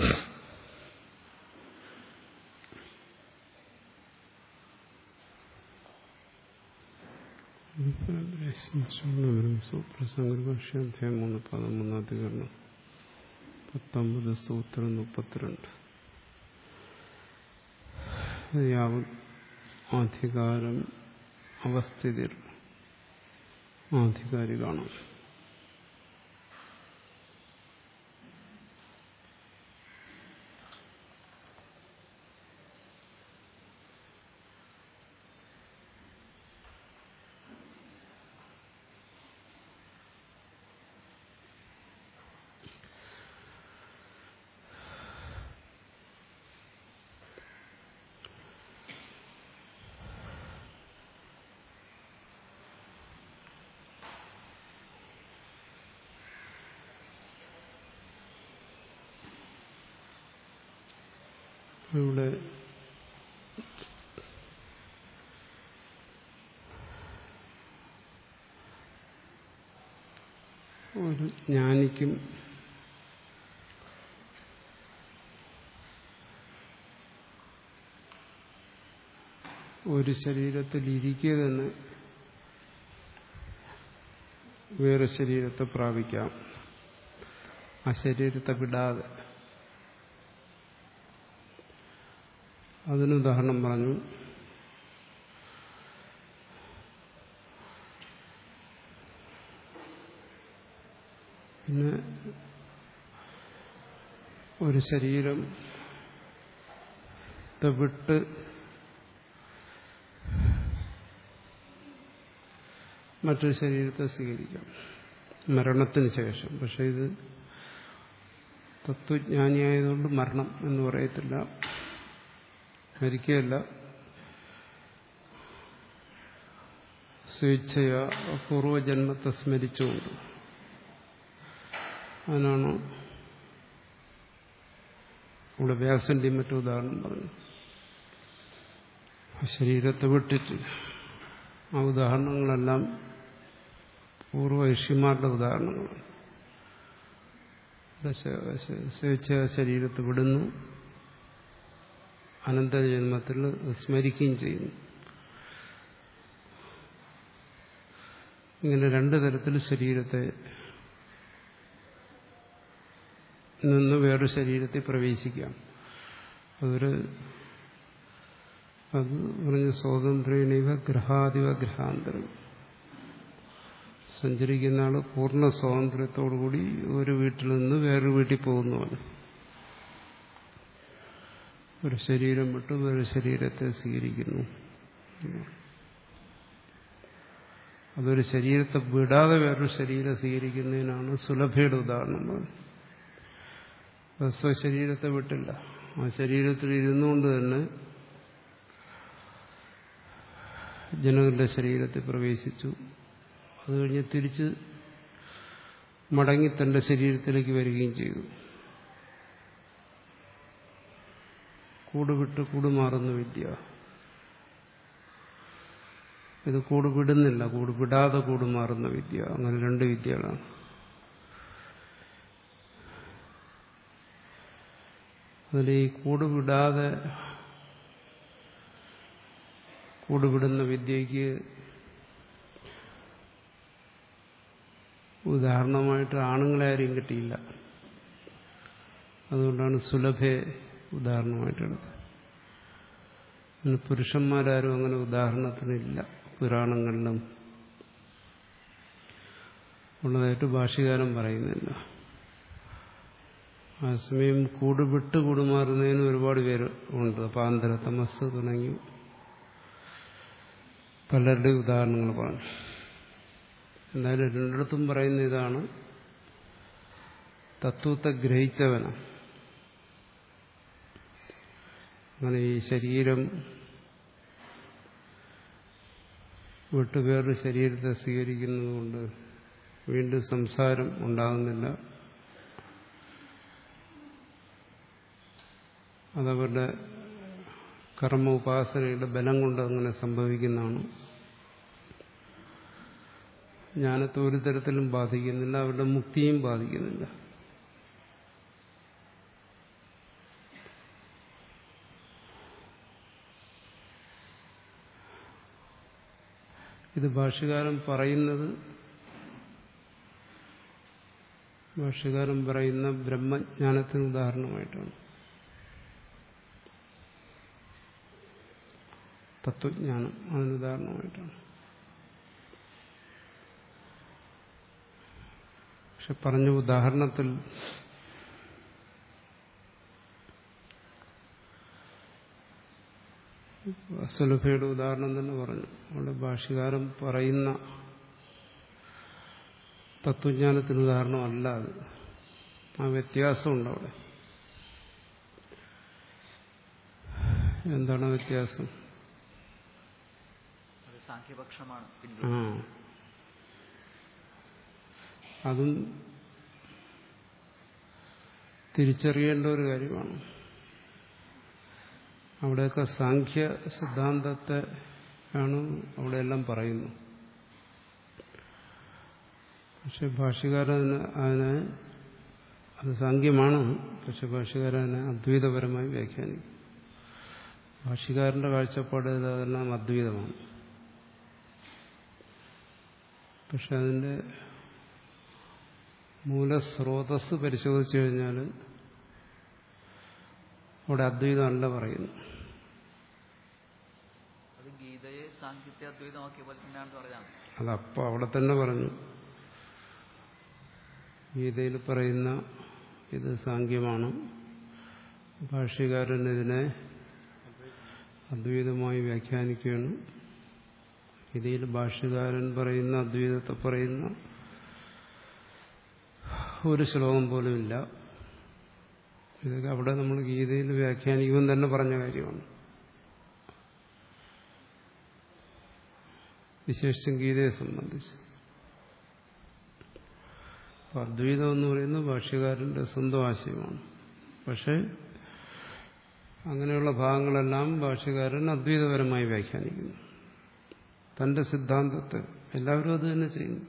സൂത്രസംഗ്രഭാഷ്യാധ്യായം മൂന്ന് പതിമൂന്നാധികരണം പത്തൊമ്പത് സൂത്രം മുപ്പത്തിരണ്ട് യാവത് അധികാരം അവസ്ഥിതി ആധികാരി കാണാം ഇവിടെ ഒരു ജ്ഞാനിക്കും ഒരു ശരീരത്തിൽ ഇരിക്കുക തന്നെ വേറെ ശരീരത്തെ പ്രാപിക്കാം ആ ശരീരത്തെ വിടാതെ അതിനുദാഹരണം പറഞ്ഞു പിന്നെ ഒരു ശരീരം വിട്ട് മറ്റൊരു ശരീരത്തെ സ്വീകരിക്കാം മരണത്തിന് ശേഷം പക്ഷെ ഇത് തത്വജ്ഞാനിയായതുകൊണ്ട് മരണം എന്ന് പറയത്തില്ല മരിക്കുകയല്ല സ്വേച്ഛയ പൂർവജന്മത്തെ സ്മരിച്ചുകൊണ്ട് അതിനാണ് ഇവിടെ വ്യാസന്റെയും മറ്റു ഉദാഹരണം പറഞ്ഞു ആ ശരീരത്തെ വിട്ടിട്ട് ആ ഉദാഹരണങ്ങളെല്ലാം പൂർവ്വ ഋഷിമാരുടെ ഉദാഹരണങ്ങളാണ് സ്വേച്ഛ ശരീരത്തെ വിടുന്നു അനന്തജന്മത്തിൽ സ്മരിക്കുകയും ചെയ്യുന്നു ഇങ്ങനെ രണ്ടു തരത്തിൽ ശരീരത്തെ നിന്ന് വേറൊരു ശരീരത്തിൽ പ്രവേശിക്കാം അതൊരു അത് പറഞ്ഞ സ്വാതന്ത്ര്യനൈവ ഗ്രഹാധിപ ഗ്രഹാന്തരം സഞ്ചരിക്കുന്ന ആള് പൂർണ്ണ സ്വാതന്ത്ര്യത്തോടുകൂടി ഒരു വീട്ടിൽ നിന്ന് വേറൊരു വീട്ടിൽ പോകുന്നതാണ് ഒരു ശരീരം വിട്ട് വേറെ ശരീരത്തെ സ്വീകരിക്കുന്നു അതൊരു ശരീരത്തെ വിടാതെ വേറൊരു ശരീരം സ്വീകരിക്കുന്നതിനാണ് സുലഭയുടെ ഉദാഹരണം സ്വശരീരത്തെ വിട്ടില്ല ആ ശരീരത്തിൽ ഇരുന്നുകൊണ്ട് തന്നെ ജനകന്റെ ശരീരത്തിൽ പ്രവേശിച്ചു അത് കഴിഞ്ഞ് തിരിച്ച് മടങ്ങി തന്റെ ശരീരത്തിലേക്ക് വരികയും ചെയ്തു കൂട് വിട്ട് കൂട് മാറുന്ന വിദ്യ ഇത് കൂട് വിടുന്നില്ല കൂട് വിടാതെ കൂട് മാറുന്ന വിദ്യ അങ്ങനെ രണ്ട് വിദ്യകളാണ് അതിൽ ഈ കൂട് വിടാതെ കൂട് വിടുന്ന വിദ്യയ്ക്ക് ഉദാഹരണമായിട്ട് ആണുങ്ങളെ ആരെയും കിട്ടിയില്ല അതുകൊണ്ടാണ് സുലഭയെ ഉദാഹരണമായിട്ടെടുത്തത് അങ്ങനെ പുരുഷന്മാരാരും അങ്ങനെ ഉദാഹരണത്തിനില്ല പുരാണങ്ങളിലും ഉള്ളതായിട്ട് ഭാഷകാരം പറയുന്നില്ല ആ സമയം കൂട് വിട്ട് കൂടുമാറുന്നതിന് ഒരുപാട് പേര് ഉണ്ട് പാന്തര തമസ് തുടങ്ങി പലരുടെ ഉദാഹരണങ്ങൾ പറഞ്ഞു എന്തായാലും രണ്ടിടത്തും പറയുന്ന ഇതാണ് തത്വത്തെ ഗ്രഹിച്ചവനാണ് അങ്ങനെ ഈ ശരീരം വിട്ട് വേറൊരു ശരീരത്തെ സ്വീകരിക്കുന്നതുകൊണ്ട് വീണ്ടും സംസാരം ഉണ്ടാകുന്നില്ല അതവരുടെ കർമ്മ ഉപാസനയുടെ ബലം കൊണ്ട് അങ്ങനെ സംഭവിക്കുന്നതാണ് ജ്ഞാനത്തെ ഒരു തരത്തിലും ബാധിക്കുന്നില്ല അവരുടെ മുക്തിയും ബാധിക്കുന്നില്ല ഇത് ഭാഷ്യകാരൻ പറയുന്നത് ഭാഷ്യകാരൻ പറയുന്ന ബ്രഹ്മജ്ഞാനത്തിന് ഉദാഹരണമായിട്ടാണ് തത്വജ്ഞാനം അതിന് ഉദാഹരണമായിട്ടാണ് പക്ഷെ പറഞ്ഞ ഉദാഹരണത്തിൽ സുലഭയുടെ ഉദാഹരണം തന്നെ പറഞ്ഞു അവിടെ ഭാഷ്യകാരൻ പറയുന്ന തത്വജ്ഞാനത്തിന് ഉദാഹരണമല്ല അത് ആ വ്യത്യാസമുണ്ട് അവിടെ എന്താണ് വ്യത്യാസം അത് സാഖ്യപക്ഷമാണ് ആ അതും തിരിച്ചറിയേണ്ട ഒരു കാര്യമാണ് അവിടെയൊക്കെ സാഖ്യ സിദ്ധാന്തത്തെ ആണ് അവിടെയെല്ലാം പറയുന്നു പക്ഷെ ഭാഷ്യകാരൻ അതിനെ അത് സാഖ്യമാണ് പക്ഷെ ഭാഷ്യകാരൻ അതിനെ അദ്വൈതപരമായി വ്യാഖ്യാനിക്കും ഭാഷ്യകാരന്റെ കാഴ്ചപ്പാട് അതെല്ലാം അദ്വൈതമാണ് പക്ഷെ അതിന്റെ മൂലസ്രോതസ് പരിശോധിച്ചു കഴിഞ്ഞാൽ അവിടെ അദ്വൈതമല്ല പറയുന്നു അത് ഗീതയെ സാങ്കേത്യ അദ്വൈതമാക്കിയ പോലെ തന്നെയാണെന്ന് പറയാം അതപ്പോൾ അവിടെ തന്നെ പറഞ്ഞു ഗീതയിൽ പറയുന്ന ഇത് സാങ്ക്യമാണ് ഭാഷ്യകാരൻ ഇതിനെ അദ്വൈതമായി വ്യാഖ്യാനിക്കുകയാണ് ഗീതയിൽ ഭാഷ്യകാരൻ പറയുന്ന അദ്വൈതത്തെ പറയുന്ന ഒരു ശ്ലോകം പോലും ഇല്ല ഇതൊക്കെ അവിടെ നമ്മൾ ഗീതയിൽ വ്യാഖ്യാനിക്കുമെന്ന് തന്നെ പറഞ്ഞ കാര്യമാണ് വിശേഷിച്ചും ഗീതയെ സംബന്ധിച്ച് അപ്പൊ അദ്വൈതം എന്ന് പറയുന്നത് ഭാഷ്യകാരന്റെ സ്വന്തം ആശയമാണ് പക്ഷെ അങ്ങനെയുള്ള ഭാഗങ്ങളെല്ലാം ഭാഷ്യകാരൻ അദ്വൈതപരമായി വ്യാഖ്യാനിക്കുന്നു തന്റെ സിദ്ധാന്തത്തെ എല്ലാവരും അത് തന്നെ ചെയ്യുന്നു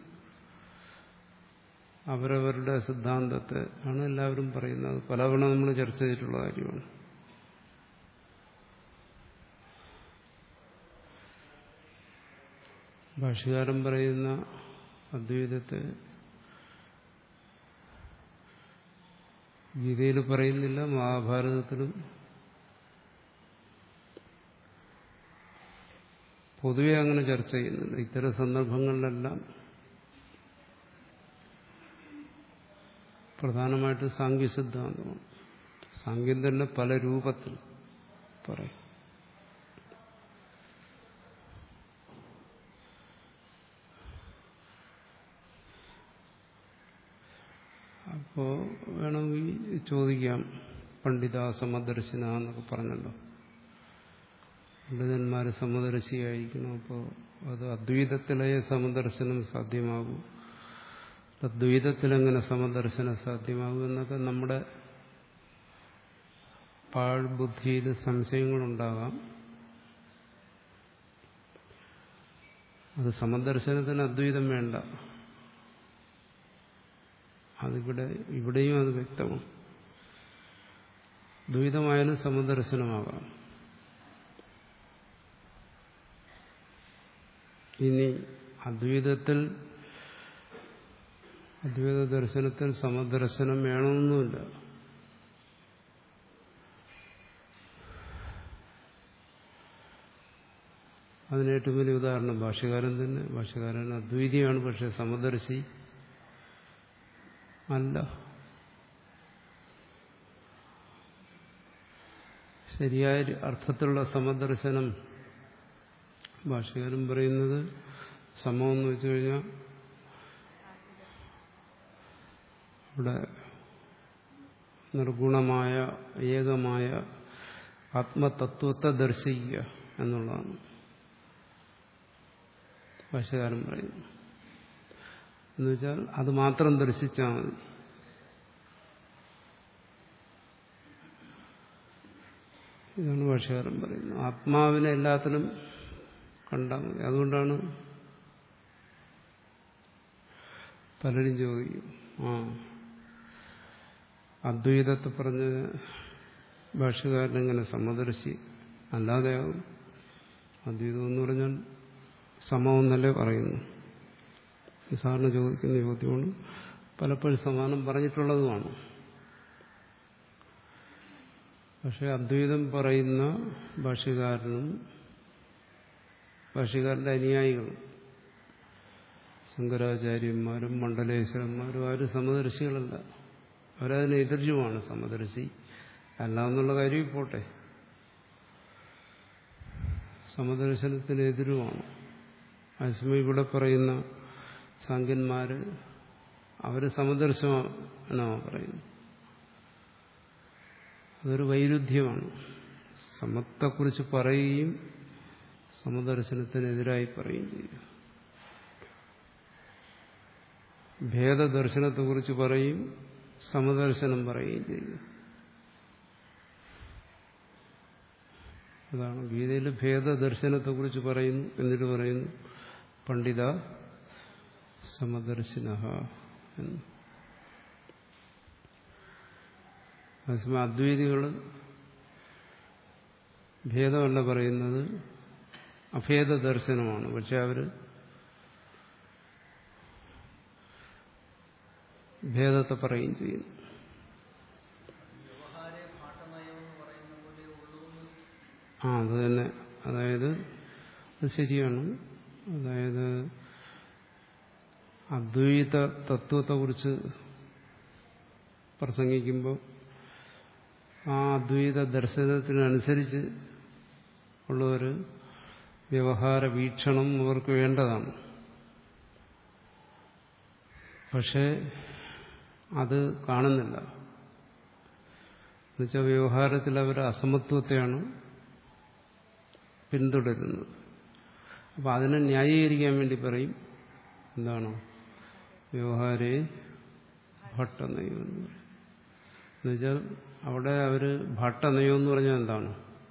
അവരവരുടെ സിദ്ധാന്തത്തെ ആണ് എല്ലാവരും പറയുന്നത് പലവണ നമ്മൾ ചർച്ച ചെയ്തിട്ടുള്ള കാര്യമാണ് ഭാഷകാരൻ പറയുന്ന അദ്വൈതത്തെ ഗീതയിൽ പറയുന്നില്ല മഹാഭാരതത്തിലും പൊതുവെ അങ്ങനെ ചർച്ച ചെയ്യുന്നുണ്ട് ഇത്തരം സന്ദർഭങ്ങളിലെല്ലാം പ്രധാനമായിട്ട് സാങ്കേ സിദ്ധാന്തമാണ് സാങ്ക്യം തന്നെ പല രൂപത്തിൽ പറയും അപ്പോ വേണമെങ്കിൽ ചോദിക്കാം പണ്ഡിത സമദർശന എന്നൊക്കെ പറഞ്ഞല്ലോ പണ്ഡിതന്മാർ സമദർശിയായിരിക്കണം അപ്പോൾ അത് അദ്വൈതത്തിലെ സമദർശനം സാധ്യമാകും ദ്വൈതത്തിലെങ്ങനെ സമദർശനം സാധ്യമാകും എന്നൊക്കെ നമ്മുടെ പാഴ്ബുദ്ധിയിൽ സംശയങ്ങളുണ്ടാകാം അത് സമദർശനത്തിന് അദ്വൈതം വേണ്ട അതിവിടെ ഇവിടെയും അത് വ്യക്തമാണ് ദ്വൈതമായാലും സമദർശനമാകാം ഇനി അദ്വൈതത്തിൽ അദ്വൈത ദർശനത്തിൽ സമദർശനം വേണമെന്നുമില്ല അതിന് ഏറ്റവും വലിയ ഉദാഹരണം ഭാഷകാരൻ തന്നെ ഭാഷകാരൻ അദ്വൈതിയാണ് പക്ഷെ സമദർശി അല്ല ശരിയായ അർത്ഥത്തിലുള്ള സമദർശനം ഭാഷകാരൻ പറയുന്നത് സമമെന്ന് വെച്ചു കഴിഞ്ഞാൽ ഇവിടെ നിർഗുണമായ ഏകമായ ആത്മതത്വത്തെ ദർശിക്കുക എന്നുള്ളതാണ് ഭാഷകാരൻ പറയുന്നു എന്നുവെച്ചാൽ അത് മാത്രം ദർശിച്ചാൽ മതി ഇതാണ് ഭാഷകാരൻ പറയുന്നത് ആത്മാവിനെ എല്ലാത്തിലും കണ്ടാൽ മതി അതുകൊണ്ടാണ് പലരും ചോദിക്കും ആ അദ്വൈതത്തെ പറഞ്ഞ് ഭാഷകാരൻ എങ്ങനെ സമദർശി അല്ലാതെയാകും അദ്വൈതം എന്ന് പറഞ്ഞാൽ സമമെന്നല്ലേ പറയുന്നു സാറിന് ചോദിക്കുന്ന ചോദ്യമാണ് പലപ്പോഴും സമാനം പറഞ്ഞിട്ടുള്ളതുമാണ് പക്ഷെ അദ്വൈതം പറയുന്ന ഭാഷ്യകാരനും ഭാഷ്യകാരന്റെ അനുയായികളും ശങ്കരാചാര്യന്മാരും മണ്ഡലേശ്വരന്മാരും ആരും സമദർശികളല്ല അവരതിനെ എതിർജുമാണ് സമദർശി അല്ല എന്നുള്ള കാര്യം പോട്ടെ സമദർശനത്തിന് എതിരുമാണ് അതേസമയം ഇവിടെ പറയുന്ന സാങ്കന്മാര് അവര് സമദർശനമാണ് പറയുന്നത് അതൊരു വൈരുദ്ധ്യമാണ് സമത്തെക്കുറിച്ച് പറയുകയും സമദർശനത്തിനെതിരായി പറയുകയും ചെയ്യും ഭേദദർശനത്തെക്കുറിച്ച് പറയും സമദർശനം പറയുകയും ചെയ്യും അതാണ് ഗീതയിൽ ഭേദദർശനത്തെക്കുറിച്ച് പറയുന്നു എന്നിട്ട് പറയുന്നു പണ്ഡിത സമദർശിന എന്ന് അതേസമയം അദ്വൈതികൾ ഭേദമല്ല പറയുന്നത് അഭേദ ദർശനമാണ് പക്ഷെ അവര് ഭേദത്തെ പറയുകയും ചെയ്യുന്നു ആ അത് തന്നെ അതായത് അത് ശരിയാണ് അതായത് അദ്വൈത തത്വത്തെക്കുറിച്ച് പ്രസംഗിക്കുമ്പോൾ ആ അദ്വൈത ദർശനത്തിനനുസരിച്ച് ഉള്ള ഒരു വ്യവഹാര വീക്ഷണം അവർക്ക് വേണ്ടതാണ് പക്ഷേ അത് കാണുന്നില്ല എന്നുവെച്ചാൽ വ്യവഹാരത്തിൽ അവർ അസമത്വത്തെയാണ് പിന്തുടരുന്നത് അപ്പം അതിനെ ന്യായീകരിക്കാൻ വേണ്ടി പറയും എന്താണ് വ്യവഹാരേ ഭട്ടനയം എന്ന് പറയും എന്നുവെച്ചാൽ അവിടെ അവർ ഭട്ടനയം എന്ന് പറഞ്ഞാൽ എന്താണ്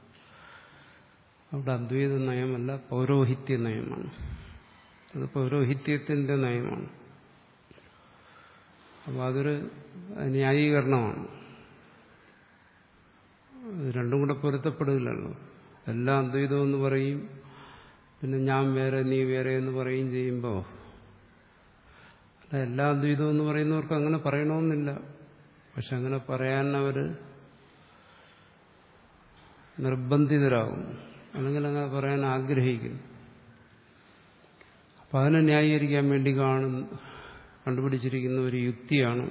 അവിടെ അദ്വൈത നയമല്ല പൗരോഹിത്യ നയമാണ് അത് പൗരോഹിത്യത്തിന്റെ നയമാണ് അപ്പോൾ അതൊരു ന്യായീകരണമാണ് അത് രണ്ടും കൂടെ പൊരുത്തപ്പെടില്ലല്ലോ എല്ലാം അദ്വൈതം എന്ന് പറയും പിന്നെ ഞാൻ വേറെ നീ വേറെ എന്ന് പറയുകയും ചെയ്യുമ്പോൾ അല്ല എല്ലാ അദ്വൈതം എന്ന് പറയുന്നവർക്ക് അങ്ങനെ പറയണമെന്നില്ല പക്ഷെ അങ്ങനെ പറയാൻ അവർ നിർബന്ധിതരാകും അല്ലെങ്കിൽ അങ്ങനെ പറയാൻ ആഗ്രഹിക്കും അപ്പം അതിനെ ന്യായീകരിക്കാൻ വേണ്ടി കാണുന്ന കണ്ടുപിടിച്ചിരിക്കുന്ന ഒരു യുക്തിയാണ്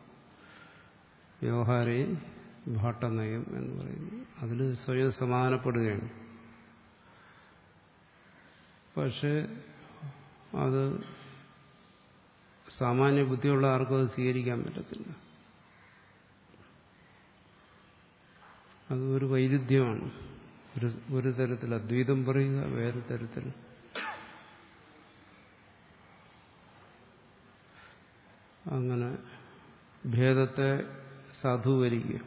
വ്യവഹാരേ ഭാട്ടനയം എന്ന് പറയുന്നത് അതിൽ സ്വയം സമാധാനപ്പെടുകയാണ് പക്ഷെ അത് സാമാന്യ ബുദ്ധിയുള്ള ആർക്കും അത് സ്വീകരിക്കാൻ പറ്റത്തില്ല അത് ഒരു വൈരുദ്ധ്യമാണ് ഒരു ഒരു തരത്തിൽ അദ്വൈതം പറയുക വേറെ തരത്തിൽ അങ്ങനെ ഭേദത്തെ സാധൂകരിക്കുക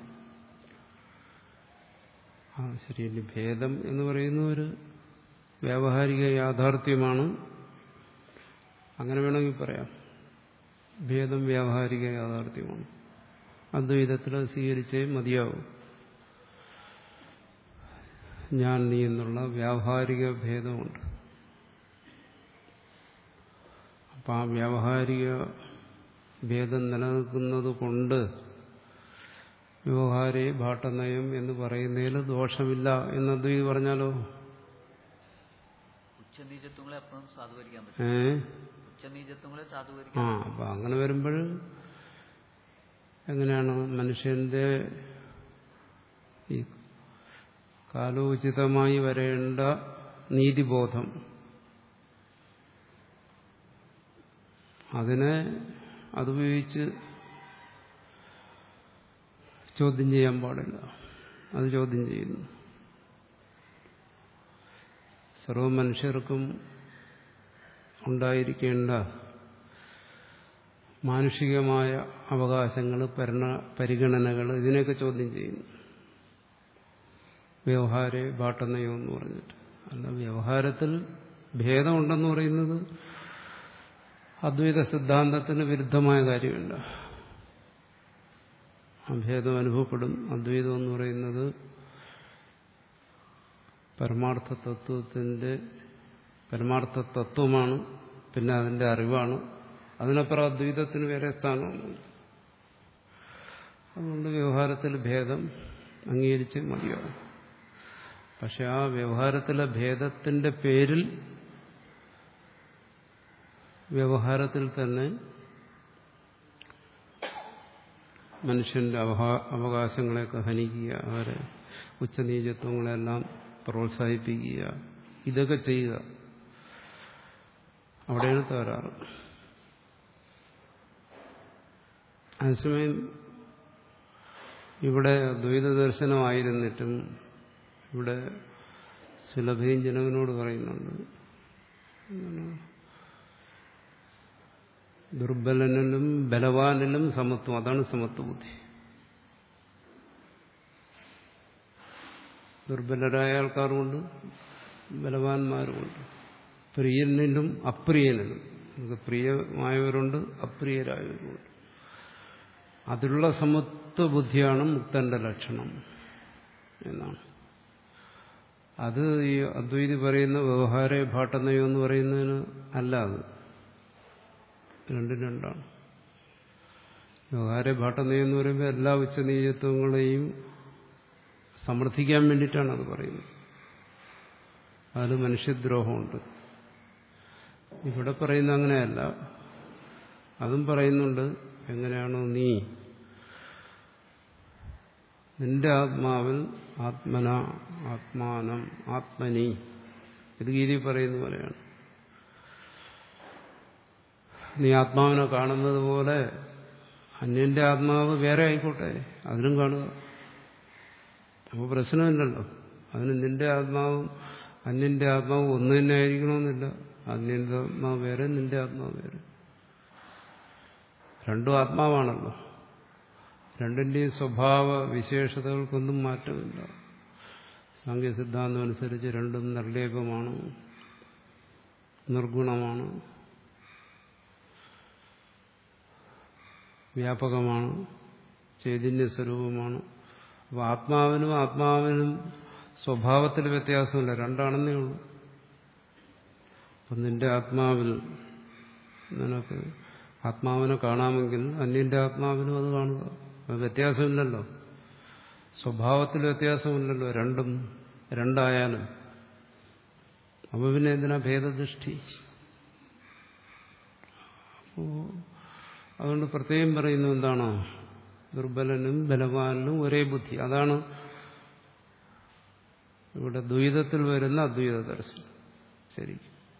ആ ശരി ഭേദം എന്ന് പറയുന്ന ഒരു വ്യാവഹാരിക യാഥാർത്ഥ്യമാണ് അങ്ങനെ വേണമെങ്കിൽ പറയാം ഭേദം വ്യാവഹാരിക യാഥാർത്ഥ്യമാണ് അദ്വൈതത്തിൽ അത് സ്വീകരിച്ചേ മതിയാവും ഞാൻ നീ എന്നുള്ള വ്യാവഹാരിക ഭേദമുണ്ട് അപ്പം ആ വ്യാവഹാരിക ഭേദം നിലനിൽക്കുന്നത് കൊണ്ട് വ്യവഹാരേ ഭാട്ടനയം എന്ന് പറയുന്നതിൽ ദോഷമില്ല എന്ന് അദ്വൈത് പറഞ്ഞാലോ ഉച്ചനീചത്വങ്ങളെ അപ്പുറം സാധൂകരിക്കാൻ പറ്റും ഏ ഉച്ചനീചത്വങ്ങളെ ആ സാധൂകരിക്കാൻ അപ്പൊ അങ്ങനെ വരുമ്പോൾ എങ്ങനെയാണ് മനുഷ്യന്റെ ഈ കാലോചിതമായി വരേണ്ട നീതിബോധം അതിനെ അതുപയോഗിച്ച് ചോദ്യം ചെയ്യാൻ പാടില്ല അത് ചോദ്യം ചെയ്യുന്നു സർവ മനുഷ്യർക്കും ഉണ്ടായിരിക്കേണ്ട മാനുഷികമായ അവകാശങ്ങൾ പരണ പരിഗണനകൾ ഇതിനെയൊക്കെ ചോദ്യം ചെയ്യുന്നു വ്യവഹാരെ ഭാട്ടനയോ എന്ന് പറഞ്ഞിട്ട് അല്ല വ്യവഹാരത്തിൽ ഭേദമുണ്ടെന്ന് പറയുന്നത് അദ്വൈത സിദ്ധാന്തത്തിന് വിരുദ്ധമായ കാര്യമില്ല അഭേദം അനുഭവപ്പെടും അദ്വൈതം എന്ന് പറയുന്നത് പരമാർത്ഥ തത്വത്തിന്റെ പരമാർത്ഥ തത്വമാണ് പിന്നെ അതിന്റെ അറിവാണ് അതിനപ്പുറം അദ്വൈതത്തിന് വേറെ സ്ഥാനമൊന്നുമില്ല അതുകൊണ്ട് വ്യവഹാരത്തിൽ ഭേദം അംഗീകരിച്ച് മതിയാവും പക്ഷെ ആ വ്യവഹാരത്തിലെ ഭേദത്തിന്റെ പേരിൽ വ്യവഹാരത്തിൽ തന്നെ മനുഷ്യന്റെ അവകാ- അവകാശങ്ങളെയൊക്കെ ഹനിക്കുക അവരെ ഉച്ചനീചത്വങ്ങളെല്ലാം പ്രോത്സാഹിപ്പിക്കുക ഇതൊക്കെ ചെയ്യുക അവിടെയാണ് തകരാറ് അതേസമയം ഇവിടെ ദ്വൈത ദർശനമായിരുന്നിട്ടും ഇവിടെ സുലഭയും ജനകനോട് പറയുന്നുണ്ട് എന്താണ്? ദുർബലനിലും ബലവാനിലും സമത്വം അതാണ് സമത്വ ബുദ്ധി ദുർബലരായ ആൾക്കാരുമുണ്ട് ബലവാന്മാരുമുണ്ട് പ്രിയനിലും അപ്രിയനിലും നമുക്ക് പ്രിയമായവരുണ്ട് അപ്രിയരായവരുമുണ്ട് അതിലുള്ള സമത്വ ബുദ്ധിയാണ് മുക്തന്റെ ലക്ഷണം എന്നാണ് അത് ഈ അദ്വൈതി പറയുന്ന വ്യവഹാര ഭാട്ടനയോ എന്ന് പറയുന്നതിന് അല്ല അത് രണ്ടും രണ്ടാണ് വ്യവഹാര ഭാട്ടനയം എന്ന് പറയുമ്പോൾ എല്ലാ ഉച്ചനീചത്വങ്ങളെയും സമർത്ഥിക്കാൻ വേണ്ടിയിട്ടാണ് അത് പറയുന്നത് അതിൽ മനുഷ്യദ്രോഹമുണ്ട് ഇവിടെ പറയുന്ന അങ്ങനെയല്ല അതും പറയുന്നുണ്ട് എങ്ങനെയാണോ നീ നിന്റെ ആത്മാവിൽ ആത്മന ആത്മാനം ആത്മനി ഇത് ഗീതി പറയുന്ന പോലെയാണ് നീ ആത്മാവിനെ കാണുന്നത് പോലെ അന്യന്റെ ആത്മാവ് വേറെ ആയിക്കോട്ടെ അതിനും കാണുക അപ്പോൾ പ്രശ്നമില്ലല്ലോ അതിന് നിന്റെ ആത്മാവും അന്യന്റെ ആത്മാവും ഒന്ന് തന്നെ ആയിരിക്കണമെന്നില്ല അന്യന്റെ ആത്മാവ് വേറെ നിന്റെ ആത്മാവ് വേറെ രണ്ടും ആത്മാവാണല്ലോ രണ്ടിന്റെയും സ്വഭാവ വിശേഷതകൾക്കൊന്നും മാറ്റമില്ല സാങ്കേതിക സിദ്ധാന്തം അനുസരിച്ച് രണ്ടും നിർലേപമാണ് നിർഗുണമാണ് വ്യാപകമാണ് ചൈതന്യ സ്വരൂപമാണ് അപ്പോൾ ആത്മാവിനും ആത്മാവിനും സ്വഭാവത്തിൽ വ്യത്യാസമില്ല രണ്ടാണെന്നേ ഉള്ളൂ അപ്പം നിന്റെ ആത്മാവിൽ നിനക്ക് ആത്മാവിനെ കാണാമെങ്കിൽ അന്യന്റെ ആത്മാവിനും അത് കാണുക അത് വ്യത്യാസമില്ലല്ലോ സ്വഭാവത്തിൽ വ്യത്യാസമില്ലല്ലോ രണ്ടും രണ്ടായാലും അപ്പോൾ പിന്നെ എന്തിനാ ഭേദദൃഷ്ടി അപ്പോൾ അതുകൊണ്ട് പ്രത്യേകം പറയുന്നു എന്താണ് ദുർബലനും ബലവാനും ഒരേ ബുദ്ധി അതാണ് ഇവിടെ ദ്വൈതത്തിൽ വരുന്ന അദ്വൈത ദർശനം ശരി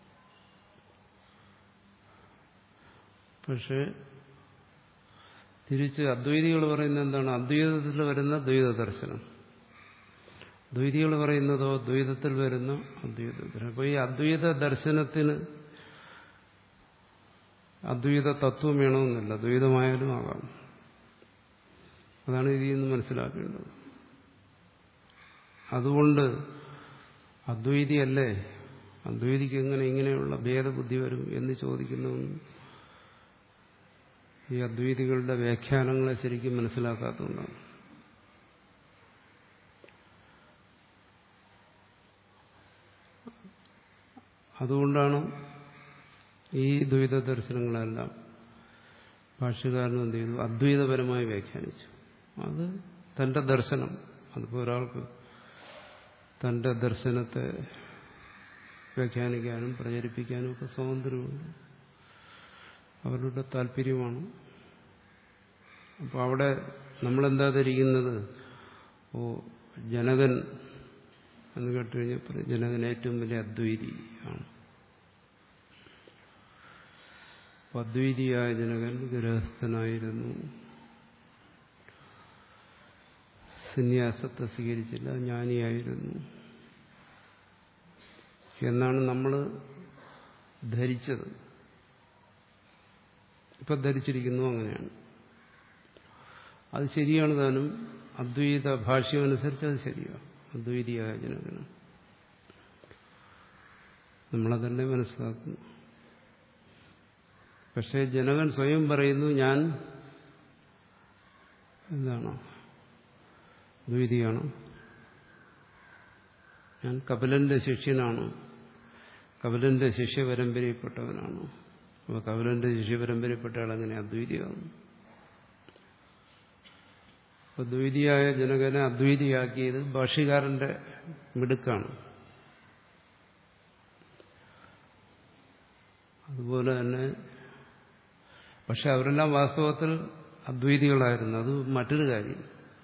പക്ഷെ തിരിച്ച് അദ്വൈതികൾ പറയുന്നത് എന്താണ് അദ്വൈതത്തിൽ വരുന്ന ദ്വൈത ദർശനം ദ്വൈതികൾ പറയുന്നതോ ദ്വൈതത്തിൽ വരുന്ന അദ്വൈത ദർശനം അപ്പോൾ ഈ അദ്വൈത ദർശനത്തിന് അദ്വൈത തത്വം വേണമെന്നില്ല ദ്വൈതമായാലും ആകാം അതാണ് ഇതിൽ നിന്ന് മനസ്സിലാക്കേണ്ടത് അതുകൊണ്ട് അദ്വൈതിയല്ലേ അദ്വൈതിക്ക് എങ്ങനെ ഇങ്ങനെയുള്ള ഭേദബുദ്ധി വരും എന്ന് ചോദിക്കുന്നതൊന്നും ഈ അദ്വൈതികളുടെ വ്യാഖ്യാനങ്ങളെ ശരിക്കും മനസ്സിലാക്കാത്തതുകൊണ്ടാണ് അതുകൊണ്ടാണ് ഈ ദ്വൈത ദർശനങ്ങളെല്ലാം ഭാഷ്യകാരനും എന്ത് ചെയ്തു അദ്വൈതപരമായി വ്യാഖ്യാനിച്ചു അത് തന്റെ ദർശനം അതിപ്പോൾ ഒരാൾക്ക് തന്റെ ദർശനത്തെ വ്യാഖ്യാനിക്കാനും പ്രചരിപ്പിക്കാനും ഒക്കെ സ്വാതന്ത്ര്യമുണ്ട് അവരുടെ താല്പര്യമാണ് അപ്പോൾ അവിടെ നമ്മളെന്താ ധരിക്കുന്നത് ഓ ജനകൻ എന്ന് കേട്ടുകഴിഞ്ഞപ്പോൾ ജനകൻ ഏറ്റവും വലിയ അദ്വൈതി ആണ് അപ്പോൾ അദ്വൈതിയായ ജനകൻ ഗൃഹസ്ഥനായിരുന്നു സന്യാസത്തെ സ്വീകരിച്ചില്ല ജ്ഞാനിയായിരുന്നു എന്നാണ് നമ്മൾ ധരിച്ചത് ഇപ്പം ധരിച്ചിരിക്കുന്നു അങ്ങനെയാണ് അത് ശരിയാണ് താനും അദ്വൈത ഭാഷ്യമനുസരിച്ച് അത് ശരിയാണ് അദ്വൈതിയായ ജനകന് നമ്മളതന്നെ മനസ്സിലാക്കുന്നു പക്ഷേ ജനകൻ സ്വയം പറയുന്നു ഞാൻ എന്താണ് ദ്വൈതിയാണ് ഞാൻ കപിലന്റെ ശിഷ്യനാണ് കപിലന്റെ ശിഷ്യ പരമ്പരയിൽപ്പെട്ടവനാണ് അപ്പോൾ കപിലന്റെ ശിഷ്യ പരമ്പരയിൽപ്പെട്ട ആളെങ്ങനെ അദ്വൈതിയാകുന്നു അപ്പോൾ ദ്വൈതിയായ ജനകനെ അദ്വൈതിയാക്കിയത് ഭാഷ്യകാരന്റെ മിടുക്കാണ് അതുപോലെ തന്നെ പക്ഷെ അവരെല്ലാം വാസ്തവത്തിൽ അദ്വൈതികളായിരുന്നു അത് മറ്റൊരു കാര്യം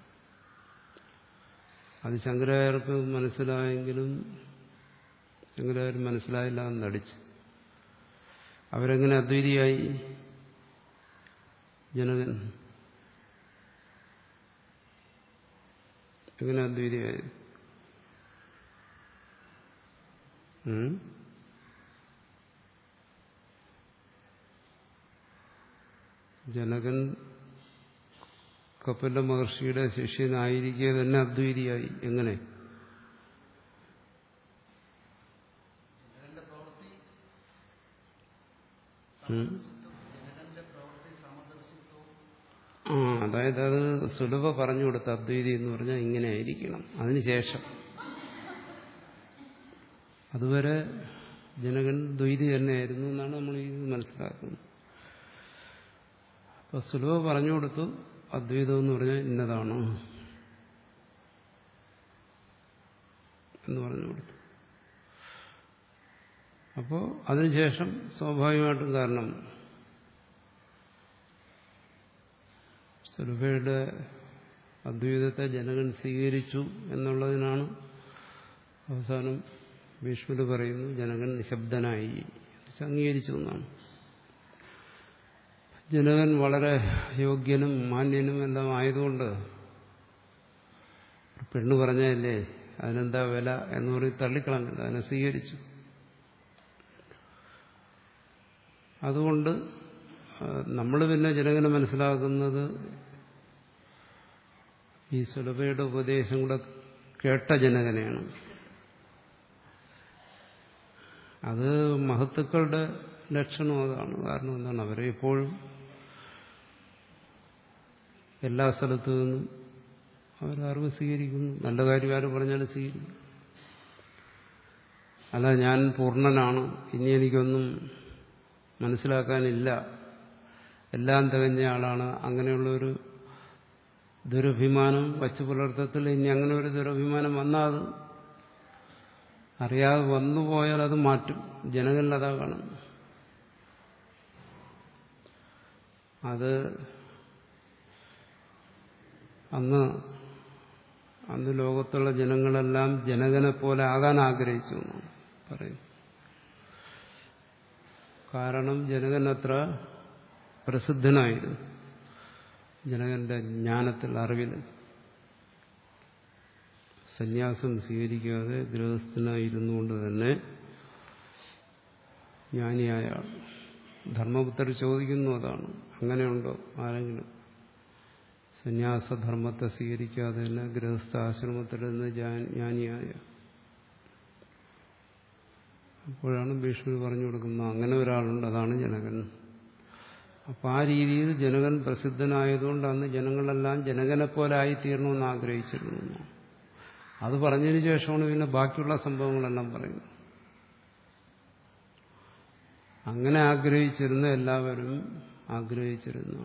അത് ശങ്കരാചാര്യർക്ക് മനസ്സിലായെങ്കിലും ശങ്കരാചാര്യർ മനസ്സിലായില്ല എന്ന് നടിച്ച് അവരെങ്ങനെ അദ്വൈതിയായി ജനകൻ എങ്ങനെ അദ്വൈതിയായി ഉം? ജനകൻ കപില മഹർഷിയുടെ ശിഷ്യനായിരിക്കെ തന്നെ അദ്വൈതിയായി എങ്ങനെ ഉം? ആ അതായത് അത് സുലഭ പറഞ്ഞു കൊടുത്ത അദ്വൈതി എന്ന് പറഞ്ഞാൽ ഇങ്ങനെ ആയിരിക്കണം അതിനുശേഷം അതുവരെ ജനകൻ ദ്വൈതി തന്നെയായിരുന്നു എന്നാണ് നമ്മൾ ഇത് മനസ്സിലാക്കുന്നത് അപ്പൊ സുലഭ പറഞ്ഞു കൊടുത്തു അദ്വൈതം എന്ന് പറഞ്ഞാൽ ഇന്നതാണ് എന്ന് പറഞ്ഞു കൊടുത്തു അപ്പോൾ അതിനുശേഷം സ്വാഭാവികമായിട്ടും കാരണം സുലഭയുടെ അദ്വൈതത്തെ ജനകൻ സ്വീകരിച്ചു എന്നുള്ളതിനാണ് അവസാനം ഭീഷ്മര് പറയുന്നു ജനകൻ നിശബ്ദനായി അംഗീകരിച്ചു എന്നാണ് ജനകൻ വളരെ യോഗ്യനും മാന്യനും എല്ലാം ആയതുകൊണ്ട് പെണ്ണ് പറഞ്ഞല്ലേ അതിനെന്താ വില എന്ന് പറഞ്ഞ് തള്ളിക്കളഞ്ഞില്ല അതിനെ സ്വീകരിച്ചു അതുകൊണ്ട് നമ്മൾ പിന്നെ ജനകനെ മനസ്സിലാക്കുന്നത് ഈ സുലഭയുടെ ഉപദേശം കൂടെ കേട്ട ജനകനെയാണ് അത് മഹത്തുക്കളുടെ ലക്ഷണം അതാണ് കാരണം എന്താണ് അവരെ എപ്പോഴും എല്ലാ സ്ഥലത്തു നിന്നും അവർ അറിവ് സ്വീകരിക്കുന്നു നല്ല കാര്യം ആര് പറഞ്ഞാലും സ്വീകരിക്കും അല്ല ഞാൻ പൂർണ്ണനാണ് ഇനി എനിക്കൊന്നും മനസ്സിലാക്കാനില്ല എല്ലാം തികഞ്ഞ ആളാണ് അങ്ങനെയുള്ള ഒരു ദുരഭിമാനം വച്ചു പുലർത്തത്തിൽ ഇനി അങ്ങനെ ഒരു ദുരഭിമാനം വന്നാൽ അത് അറിയാതെ വന്നുപോയാൽ അത് മാറ്റും ജനങ്ങളിൽ അതാ കാണും അത് അന്ന് അന്ന് ലോകത്തുള്ള ജനങ്ങളെല്ലാം ജനകനെ പോലെ ആകാൻ ആഗ്രഹിച്ചു എന്നാണ് പറയും കാരണം ജനകൻ അത്ര പ്രസിദ്ധനായിരുന്നു ജനകന്റെ ജ്ഞാനത്തിൽ അറിവിൽ സന്യാസം സ്വീകരിക്കാതെ ഗൃഹസ്ഥനായിരുന്നുകൊണ്ട് തന്നെ ജ്ഞാനിയായ ആൾ ധർമ്മപുത്രർ ചോദിക്കുന്നു അതാണ് അങ്ങനെയുണ്ടോ ആരെങ്കിലും സന്യാസധർമ്മത്തെ സ്വീകരിക്കാതെ തന്നെ ഗൃഹസ്ഥ ആശ്രമത്തിൽ നിന്ന് ജ്ഞാനിയായ അപ്പോഴാണ് ഭീഷ്മർ പറഞ്ഞു കൊടുക്കുന്നത് അങ്ങനെ ഒരാളുണ്ട് അതാണ് ജനകൻ അപ്പൊ ആ രീതിയിൽ ജനകൻ പ്രസിദ്ധനായതുകൊണ്ട് അന്ന് ജനങ്ങളെല്ലാം ജനകനെ പോലെ ആയിത്തീരണമെന്ന് ആഗ്രഹിച്ചിരുന്നു അത് പറഞ്ഞതിന് ശേഷമാണ് പിന്നെ ബാക്കിയുള്ള സംഭവങ്ങളെല്ലാം പറയുന്നത് അങ്ങനെ ആഗ്രഹിച്ചിരുന്ന എല്ലാവരും ആഗ്രഹിച്ചിരുന്നു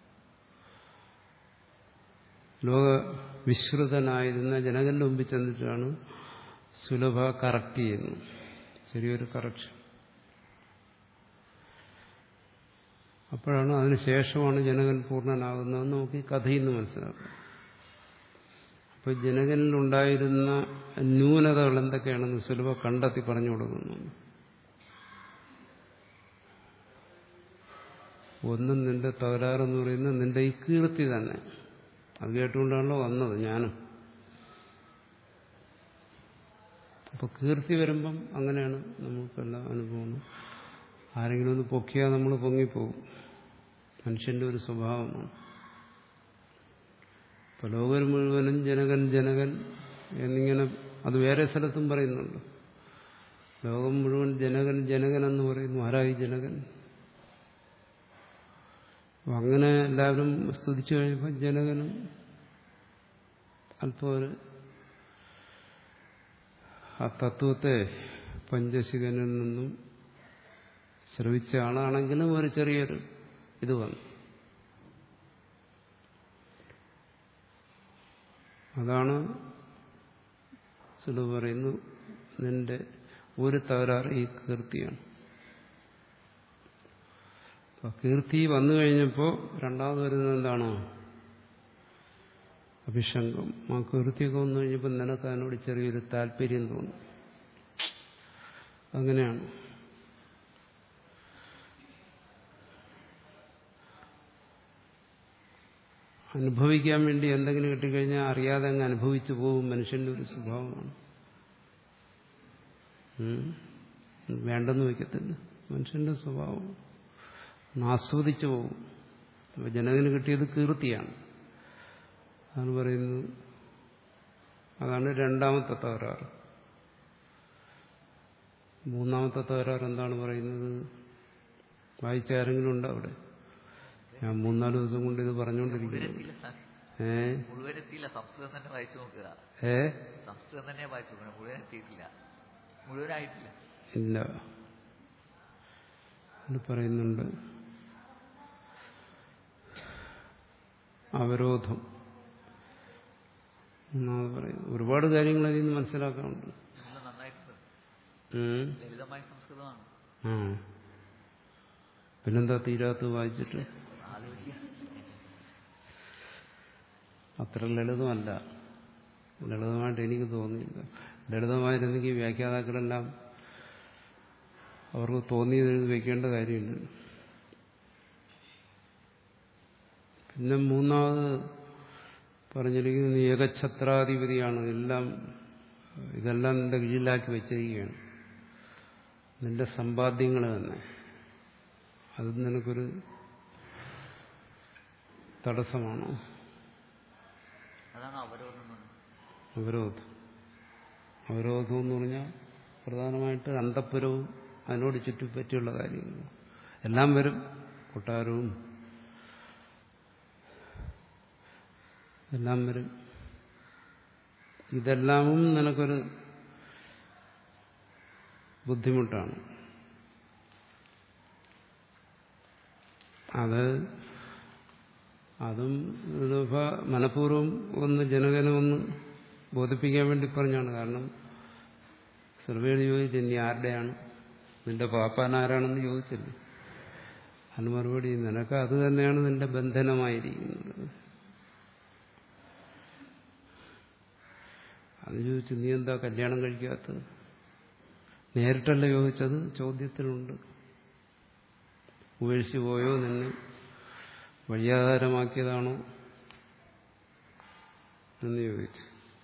ലോക വിശ്രുതനായിരുന്ന ജനകന്റെ മുമ്പിൽ ചെന്നിട്ടാണ് സുലഭ കറക്റ്റ് ചെയ്യുന്നത് ചെറിയൊരു കറക്ഷൻ അപ്പോഴാണ് അതിനുശേഷമാണ് ജനകൻ പൂർണ്ണനാകുന്നതെന്ന് നമുക്ക് ഈ കഥയിൽ നിന്ന് മനസ്സിലാക്കാം അപ്പൊ ജനകനിലുണ്ടായിരുന്ന ന്യൂനതകൾ എന്തൊക്കെയാണെന്ന് സുലഭ കണ്ടെത്തി പറഞ്ഞു കൊടുക്കുന്നു ഒന്നും നിന്റെ തകരാറെന്ന് പറയുന്നത് നിന്റെ ഈ കീർത്തി തന്നെ അത് കേട്ടുകൊണ്ടാണല്ലോ വന്നത് ഞാനും അപ്പൊ കീർത്തി വരുമ്പം അങ്ങനെയാണ് നമുക്കെല്ലാം അനുഭവം ആരെങ്കിലും ഒന്ന് പൊക്കിയാൽ നമ്മൾ പൊങ്ങിപ്പോവും മനുഷ്യന്റെ ഒരു സ്വഭാവമാണ് ഇപ്പൊ ലോകം മുഴുവനും ജനകൻ ജനകൻ എന്നിങ്ങനെ അത് വേറെ സ്ഥലത്തും പറയുന്നുണ്ട് ലോകം മുഴുവൻ ജനകൻ ജനകൻ എന്ന് പറയുന്നു ആരായി ജനകൻ അങ്ങനെ എല്ലാവരും സ്തുതിച്ചു കഴിയുമ്പോൾ ജനകനും അല്പം ഒരു ആ തത്വത്തെ പഞ്ചശികനിൽ നിന്നും ശ്രവിച്ച ആളാണെങ്കിലും ഒരു ചെറിയൊരു ഇത് വന്നു അതാണ് സുലു പറയുന്നു നിന്റെ ഒരു തകരാറ് ഈ കീർത്തിയാണ് അപ്പൊ കീർത്തി വന്നു കഴിഞ്ഞപ്പോൾ രണ്ടാമത് വരുന്നത് എന്താണോ അഭിഷംഗം ആ കീർത്തിയൊക്കെ വന്നു കഴിഞ്ഞപ്പോൾ നിനക്ക് അതിനോട് ചെറിയൊരു താല്പര്യം തോന്നും അങ്ങനെയാണ് അനുഭവിക്കാൻ വേണ്ടി എന്തെങ്കിലും കിട്ടിക്കഴിഞ്ഞാൽ അറിയാതെ അങ്ങ് അനുഭവിച്ചു പോകും മനുഷ്യന്റെ ഒരു സ്വഭാവമാണ് ഉം. വേണ്ടെന്ന് വയ്ക്കത്തില്ല മനുഷ്യന്റെ സ്വഭാവം ആസ്വദിച്ചു പോകും അപ്പൊ ജനകന് കിട്ടിയത് കീർത്തിയാണ് അതാണ് പറയുന്നത് അതാണ് രണ്ടാമത്തെ തകരാറ് മൂന്നാമത്തെ തകരാറ് എന്താണ് പറയുന്നത് വായിച്ച ആരെങ്കിലും ഉണ്ടോ അവിടെ ഞാൻ മൂന്നാല് ദിവസം കൊണ്ട് ഇത് പറഞ്ഞുകൊണ്ടിരിക്കുന്നു മുഴുവനെത്തിയില്ല സാർ ഏ മുഴുവനെത്തിയില്ല സംസ്കൃതം തന്നെ വായിച്ചു നോക്കുക ഏ സംസ്കൃതം തന്നെ വായിച്ചു നോക്കണം മുഴുവൻ എത്തിയിട്ടില്ല മുഴുവനായിട്ടില്ല ഇല്ല അത് പറയുന്നുണ്ട് അവരോധം എന്നാണ് പറയുന്നത് ഒരുപാട് കാര്യങ്ങൾ അതിൽ നിന്ന് മനസ്സിലാക്കാനുണ്ട് നല്ല നന്നായിട്ടുണ്ട് ഉം. ലളിതമായ സംസ്കൃതമാണ് ആ പിന്നെന്താ തീരാത്ത വായിച്ചിട്ട് ആലോചിക്കുക അത്ര ലളിതമല്ല ലളിതമായിട്ട് എനിക്ക് തോന്നിയില്ല ലളിതമായിരുന്നെങ്കിൽ വ്യാഖ്യാതാക്കളെല്ലാം അവർക്ക് തോന്നിയത് എഴുതി വെക്കേണ്ട കാര്യമില്ല പിന്നെ മൂന്നാമത് പറഞ്ഞിരിക്കുന്നത് ഏകഛത്രാധിപതിയാണ് എല്ലാം ഇതെല്ലാം നിന്റെ കീഴിലാക്കി വെച്ചിരിക്കുകയാണ് നിന്റെ സമ്പാദ്യങ്ങൾ തന്നെ അത് നിനക്കൊരു തടസ്സമാണോ അതാണ് അവരോധം എന്ന് പറയുന്നത് അവരോധം അവരോധം എന്ന് പറഞ്ഞാൽ പ്രധാനമായിട്ട് അന്തപ്പുരവും അതിനോട് ചുറ്റിപ്പറ്റിയുള്ള കാര്യങ്ങൾ എല്ലാം വരും കൊട്ടാരവും എല്ലാം വരും ഇതെല്ലാമും നിനക്കൊരു ബുദ്ധിമുട്ടാണ് അത് അതും ഇതിപ്പോ മനഃപൂർവ്വം ഒന്ന് ജനകനെ ഒന്ന് ബോധിപ്പിക്കാൻ വേണ്ടി പറഞ്ഞാണ് കാരണം സർവേഡ് ചോദിച്ചു ഇനി ആരുടെയാണ് നിന്റെ പാപ്പാൻ ആരാണെന്ന് ചോദിച്ചില്ല അതിന് മറുപടി നിനക്ക് അത് തന്നെയാണ് നിന്റെ ബന്ധനമായിരിക്കുന്നത് അത് ചോദിച്ചു നീ എന്താ കല്യാണം കഴിക്കാത്തത് നേരിട്ടല്ല ചോദിച്ചത് ചോദ്യത്തിലുണ്ട് ഉപേക്ഷിച്ചു പോയോ നിന്നെ വഴിയാധാരമാക്കിയതാണോ എന്ന് ചോദിച്ചു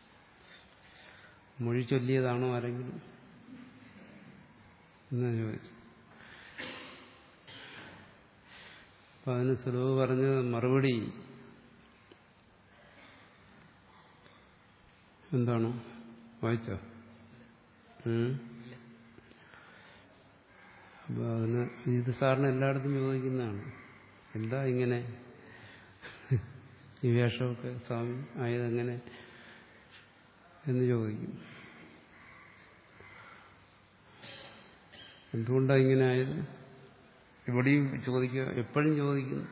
മൊഴി ചൊല്ലിയതാണോ ആരെങ്കിലും എന്നാ ചോദിച്ചു അപ്പൊ അതിന് സുലഭ പറഞ്ഞ മറുപടി എന്താണ് വായിച്ചോ ഉം? അപ്പൊ അതിന് ഇത് സാറിന് എല്ലായിടത്തും ചോദിക്കുന്നതാണ് എന്താ ഇങ്ങനെ ഈ വേഷമൊക്കെ സ്വാമി ആയതെങ്ങനെ എന്ന് ചോദിക്കും എന്തുകൊണ്ടാണ് ഇങ്ങനെ ആയത് ഇവിടെയും ചോദിക്കുക എപ്പോഴും ചോദിക്കുന്നു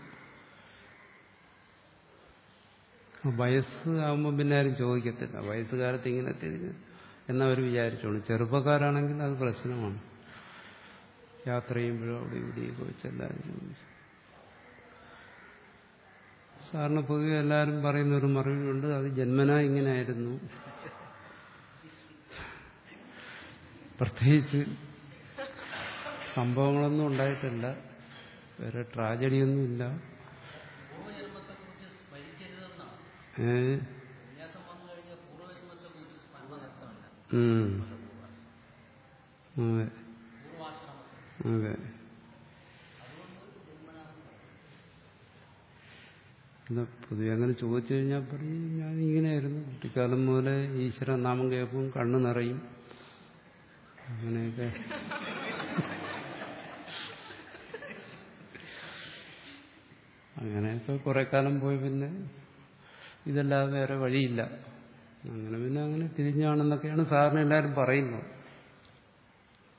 ആ വയസ്സ് ആകുമ്പോൾ പിന്നെ ആരും ചോദിക്കത്തില്ല വയസ്സുകാലത്ത് ഇങ്ങനെ തിരിഞ്ഞ് എന്നവർ വിചാരിച്ചോളൂ ചെറുപ്പക്കാരാണെങ്കിൽ അത് പ്രശ്നമാണ് യാത്ര ചെയ്യുമ്പോഴും അവിടെ ഇവിടെയൊക്കെ വെച്ച് എല്ലാവരും ചോദിച്ചു സാറിന് പൊതുവെ എല്ലാവരും പറയുന്ന ഒരു മറുപടിയുണ്ട് അത് ജന്മനാ ഇങ്ങനെയായിരുന്നു പ്രത്യേകിച്ച് സംഭവങ്ങളൊന്നും ഉണ്ടായിട്ടില്ല വേറെ ട്രാജഡിയൊന്നുമില്ല ഏ ഉം. അതെ അതെ എന്നാ പൊതുവെ അങ്ങനെ ചോദിച്ചു കഴിഞ്ഞാൽ പറയും ഞാൻ ഇങ്ങനെയായിരുന്നു കുട്ടിക്കാലം മുതലേ ഈശ്വര നാമം കേൾക്കും കണ്ണു നിറയും അങ്ങനെയൊക്കെ അങ്ങനെയൊക്കെ കുറെ കാലം പോയി പിന്നെ ഇതല്ലാതെ വേറെ വഴിയില്ല അങ്ങനെ പിന്നെ അങ്ങനെ തിരിഞ്ഞാണെന്നൊക്കെയാണ് സാറിന് എല്ലാവരും പറയുന്നത്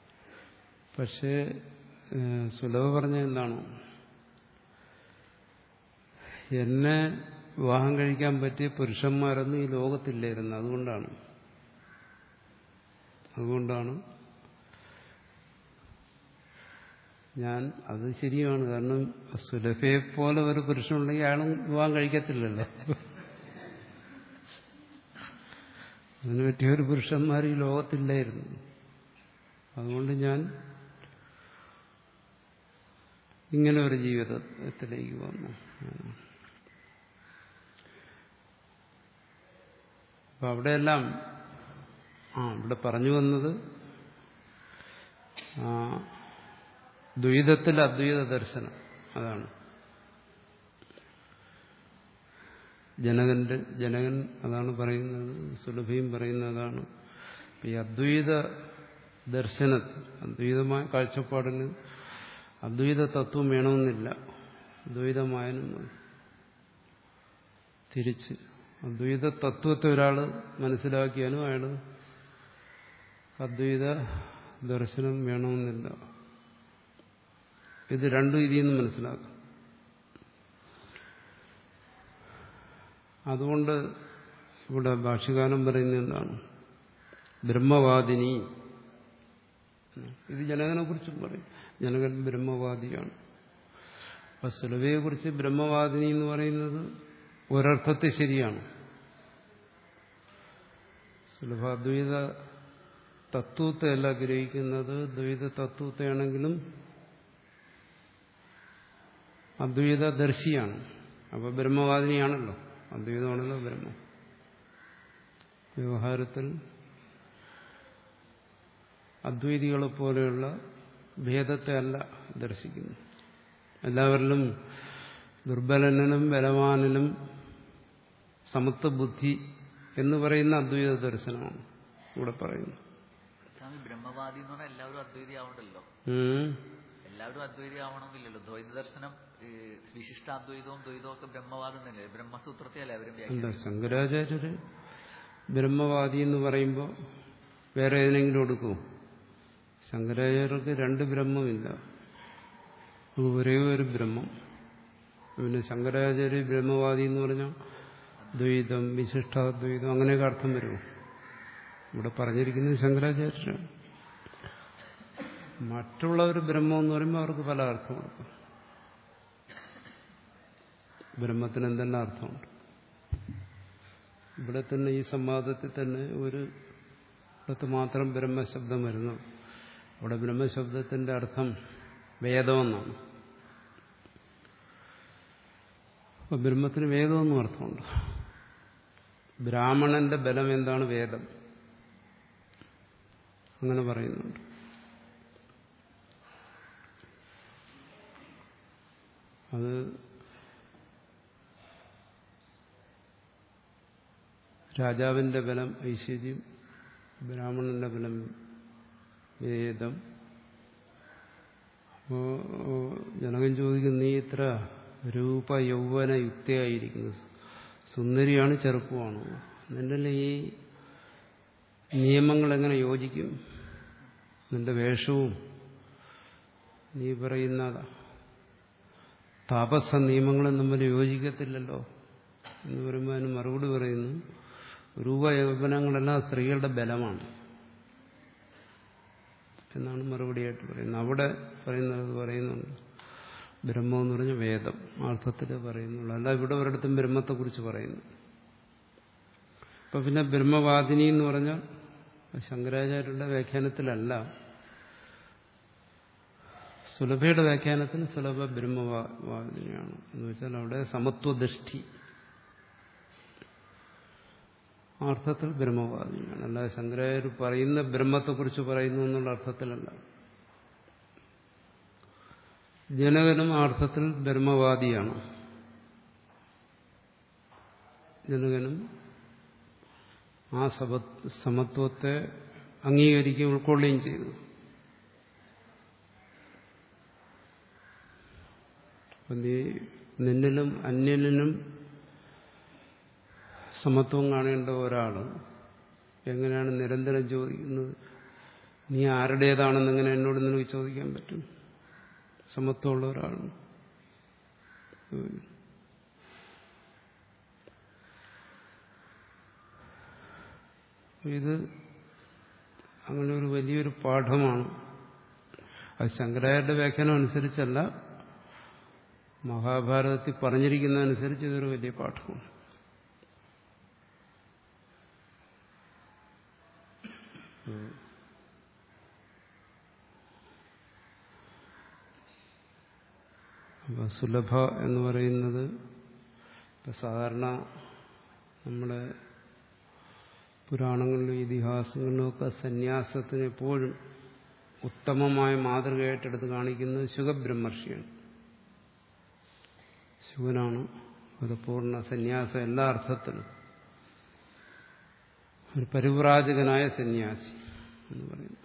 പക്ഷേ ഏഹ്, സുലഭ പറഞ്ഞ എന്താണ് എന്നെ വിവാഹം കഴിക്കാൻ പറ്റിയ പുരുഷന്മാരൊന്നും ഈ ലോകത്തില്ലായിരുന്നു അതുകൊണ്ടാണ് അതുകൊണ്ടാണ് ഞാൻ അത് ശരിയാണ് കാരണം സുലഭയെ പോലെ ഒരു പുരുഷനുണ്ടെങ്കിൽ അയാളും വിവാഹം കഴിക്കത്തില്ലല്ലോ അതിന് പറ്റിയ ഒരു പുരുഷന്മാർ ഈ ലോകത്തില്ലായിരുന്നു അതുകൊണ്ട് ഞാൻ ഇങ്ങനെ ഒരു ജീവിതത്തിലേക്ക് വന്നു അപ്പൊ അവിടെയെല്ലാം ആ ഇവിടെ പറഞ്ഞു വന്നത് ആ, ദ്വൈതത്തിൽ അദ്വൈത ദർശനം അതാണ് ജനകന്റെ ജനകൻ അതാണ് പറയുന്നത് സുലഭയും പറയുന്നതാണ് ഈ അദ്വൈത ദർശനത്തിൽ അദ്വൈതമായ കാഴ്ചപ്പാടിന് അദ്വൈത തത്വം വേണമെന്നില്ല ദ്വൈതമായനും മതി. തിരിച്ച് അദ്വൈത തത്വത്തെ ഒരാൾ മനസ്സിലാക്കിയാലും അയാൾ അദ്വൈത ദർശനം വേണമെന്നില്ല ഇത് രണ്ടു രീതിയിൽ നിന്ന് മനസ്സിലാക്കാം അതുകൊണ്ട് ഇവിടെ ഭാഷ്യകാലം പറയുന്നത് എന്താണ് ബ്രഹ്മവാദിനി ഇത് ജനകനെ കുറിച്ചും പറയും ജനകൻ ബ്രഹ്മവാദിയാണ് അപ്പൊ സുലഭയെ കുറിച്ച് ബ്രഹ്മവാദിനി എന്ന് പറയുന്നത് ഒരർത്ഥത്തിൽ ശരിയാണ് സുലഭാദ്വൈത തത്വത്തെ അല്ല ഗ്രഹിക്കുന്നത് ദ്വൈത തത്വത്തെയാണെങ്കിലും അദ്വൈത ദർശിയാണ് അപ്പൊ ബ്രഹ്മവാദിനിയാണല്ലോ അദ്വൈതമാണല്ലോ ബ്രഹ്മം വ്യവഹാരത്തിൽ അദ്വൈതികളെ പോലെയുള്ള ഭേദത്തെ അല്ല ദർശിക്കുന്നു എല്ലാവരിലും ദുർബലനിലും ബലവാനിലും സമത്വ ബുദ്ധി എന്ന് പറയുന്ന അദ്വൈത ദർശനമാണ് ഇവിടെ പറയുന്നത് സ്വാമി ബ്രഹ്മവാദി എന്ന് പറഞ്ഞാൽ എല്ലാവരും അദ്വൈതി ആവണ്ടല്ലോ ഉം. എല്ലാവരും അദ്വൈതി ആവണമെന്നില്ലല്ലോ ദ്വൈത ദർശനം ഈ വിശിഷ്ടാദ്വൈതവും ദ്വൈതവും ഒക്കെ ബ്രഹ്മവാദം തന്നെ ബ്രഹ്മസൂത്രത്തെ അല്ലേ അവരും അല്ല വ്യാഖ്യാനിക്കുന്നത് ശങ്കരാചാര്യര് ബ്രഹ്മവാദി എന്ന് പറയുമ്പോൾ വേറെ ഏതെങ്കിലും എടുക്കും ശങ്കരാചാര്യർക്ക് രണ്ട് ബ്രഹ്മമില്ല ഒരേ ഒരു ബ്രഹ്മം പിന്നെ ശങ്കരാചാര്യ ബ്രഹ്മവാദി എന്ന് പറഞ്ഞാൽ ദ്വൈതം വിശിഷ്ടാദ്വൈതം അങ്ങനെയൊക്കെ അർത്ഥം വരുമോ ഇവിടെ പറഞ്ഞിരിക്കുന്നത് ശങ്കരാചാര്യരാണ് മറ്റുള്ളവർ ബ്രഹ്മം എന്ന് പറയുമ്പോൾ അവർക്ക് പല അർത്ഥം കൊടുക്കും ബ്രഹ്മത്തിന് എന്തെല്ലാം അർത്ഥമുണ്ട് ഇവിടെ തന്നെ ഈ സംവാദത്തിൽ തന്നെ ഒരു ഇടത്ത് മാത്രം ബ്രഹ്മശബ്ദം വരുന്നു അവിടെ ബ്രഹ്മശബ്ദത്തിന്റെ അർത്ഥം വേദമെന്നാണ് അപ്പൊ ബ്രഹ്മത്തിന് വേദമെന്നും അർത്ഥമുണ്ട് ബ്രാഹ്മണന്റെ ബലം എന്താണ് വേദം അങ്ങനെ പറയുന്നുണ്ട് അത് രാജാവിന്റെ ബലം ഐശ്വര്യം ബ്രാഹ്മണന്റെ ബലം വേദം അപ്പോ ജനകൻ ചോദിക്കും നീ ഇത്ര രൂപ യൗവന യുക്തയായിരിക്കുന്നു സുന്ദരിയാണ് ചെറുപ്പമാണ് നിന്റെ ഈ നിയമങ്ങൾ എങ്ങനെ യോജിക്കും നിന്റെ വേഷവും നീ പറയുന്ന താപസ നിയമങ്ങളും തമ്മിൽ യോജിക്കത്തില്ലല്ലോ എന്ന് പറയുമ്പോൾ അതിന് മറുപടി പറയുന്നു രൂപയൗവനങ്ങളെല്ലാം സ്ത്രീകളുടെ ബലമാണ് എന്നാണ് മറുപടിയായിട്ട് പറയുന്നത് അവിടെ പറയുന്നത് പറയുന്നുണ്ട് ബ്രഹ്മം എന്ന് പറഞ്ഞ വേദം ആ അർത്ഥത്തിൽ പറയുന്നുള്ളൂ അല്ല ഇവിടെ ഒരിടത്തും ബ്രഹ്മത്തെക്കുറിച്ച് പറയുന്നു അപ്പൊ പിന്നെ ബ്രഹ്മവാദിനി എന്ന് പറഞ്ഞാൽ ശങ്കരാചാര്യരുടെ വ്യാഖ്യാനത്തിലല്ല സുലഭയുടെ വ്യാഖ്യാനത്തിൽ സുലഭ ബ്രഹ്മവാദിനിയാണ് എന്ന് വെച്ചാൽ അവിടെ സമത്വദൃഷ്ടി ആ അർത്ഥത്തിൽ ബ്രഹ്മവാദിനിയാണ് അല്ലാതെ ശങ്കരാചാര്യ പറയുന്ന ബ്രഹ്മത്തെക്കുറിച്ച് പറയുന്നു എന്നുള്ള അർത്ഥത്തിലല്ല ജനകനും ആ അർത്ഥത്തിൽ ബ്രഹ്മവാദിയാണ് ജനകനും ആ സബ- സമത്വത്തെ അംഗീകരിക്കുകയും ഉൾക്കൊള്ളുകയും ചെയ്തു അപ്പൊ നീ നിന്നിലും അന്യനും സമത്വം കാണേണ്ട ഒരാൾ എങ്ങനെയാണ് നിരന്തരം ചോദിക്കുന്നത് നീ ആരുടേതാണെന്ന് എങ്ങനെ എന്നോട് നിനക്ക് ചോദിക്കാൻ പറ്റും സമത്വമുള്ള ഒരാളാണ് ഇത് അങ്ങനെ ഒരു വലിയൊരു പാഠമാണ് അത് ശങ്കരാചാര്യരുടെ വ്യാഖ്യാനം അനുസരിച്ചല്ല മഹാഭാരതത്തിൽ പറഞ്ഞിരിക്കുന്നതനുസരിച്ച് ഇതൊരു വലിയ പാഠമാണ് അപ്പോൾ സുലഭ എന്ന് പറയുന്നത് ഇപ്പം സാധാരണ നമ്മുടെ പുരാണങ്ങളിലും ഇതിഹാസങ്ങളിലും ഒക്കെ സന്യാസത്തിന് എപ്പോഴും ഉത്തമമായ മാതൃകയായിട്ടെടുത്ത് കാണിക്കുന്നത് ശുഖബ്രഹ്മർഷിയാണ് ശിവനാണ് ഒരു പൂർണ്ണ സന്യാസം എല്ലാ അർത്ഥത്തിലും ഒരു പരിവ്രാജകനായ സന്യാസി എന്ന് പറയുന്നു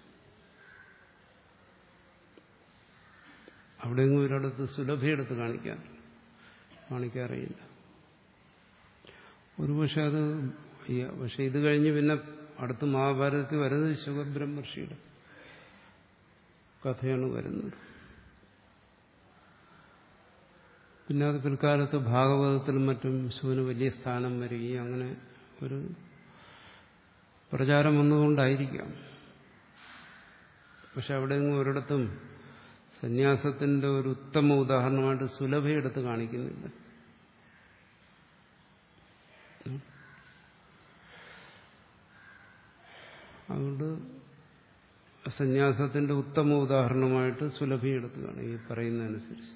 അവിടെയെങ്കിലും ഒരിടത്ത് സുലഭയെടുത്ത് കാണിക്കാൻ കാണിക്കാറില്ല ഒരുപക്ഷെ അത് പക്ഷെ ഇത് കഴിഞ്ഞ് പിന്നെ അടുത്ത മഹാഭാരതത്തിൽ വരുന്നത് ശുഖബ്രഹ്മർഷിയുടെ കഥയാണ് വരുന്നത് പിന്നെ അത് പിൽക്കാലത്ത് ഭാഗവതത്തിലും മറ്റും ശിവന് വലിയ സ്ഥാനം വരികയും അങ്ങനെ ഒരു പ്രചാരം വന്നുകൊണ്ടായിരിക്കാം പക്ഷെ അവിടെയെങ്കിലും ഒരിടത്തും സന്യാസത്തിന്റെ ഒരു ഉത്തമ ഉദാഹരണമായിട്ട് സുലഭയെടുത്ത് കാണിക്കുന്നില്ല അതുകൊണ്ട് സന്യാസത്തിന്റെ ഉത്തമ ഉദാഹരണമായിട്ട് സുലഭയെടുത്ത് കാണും ഈ പറയുന്നതനുസരിച്ച്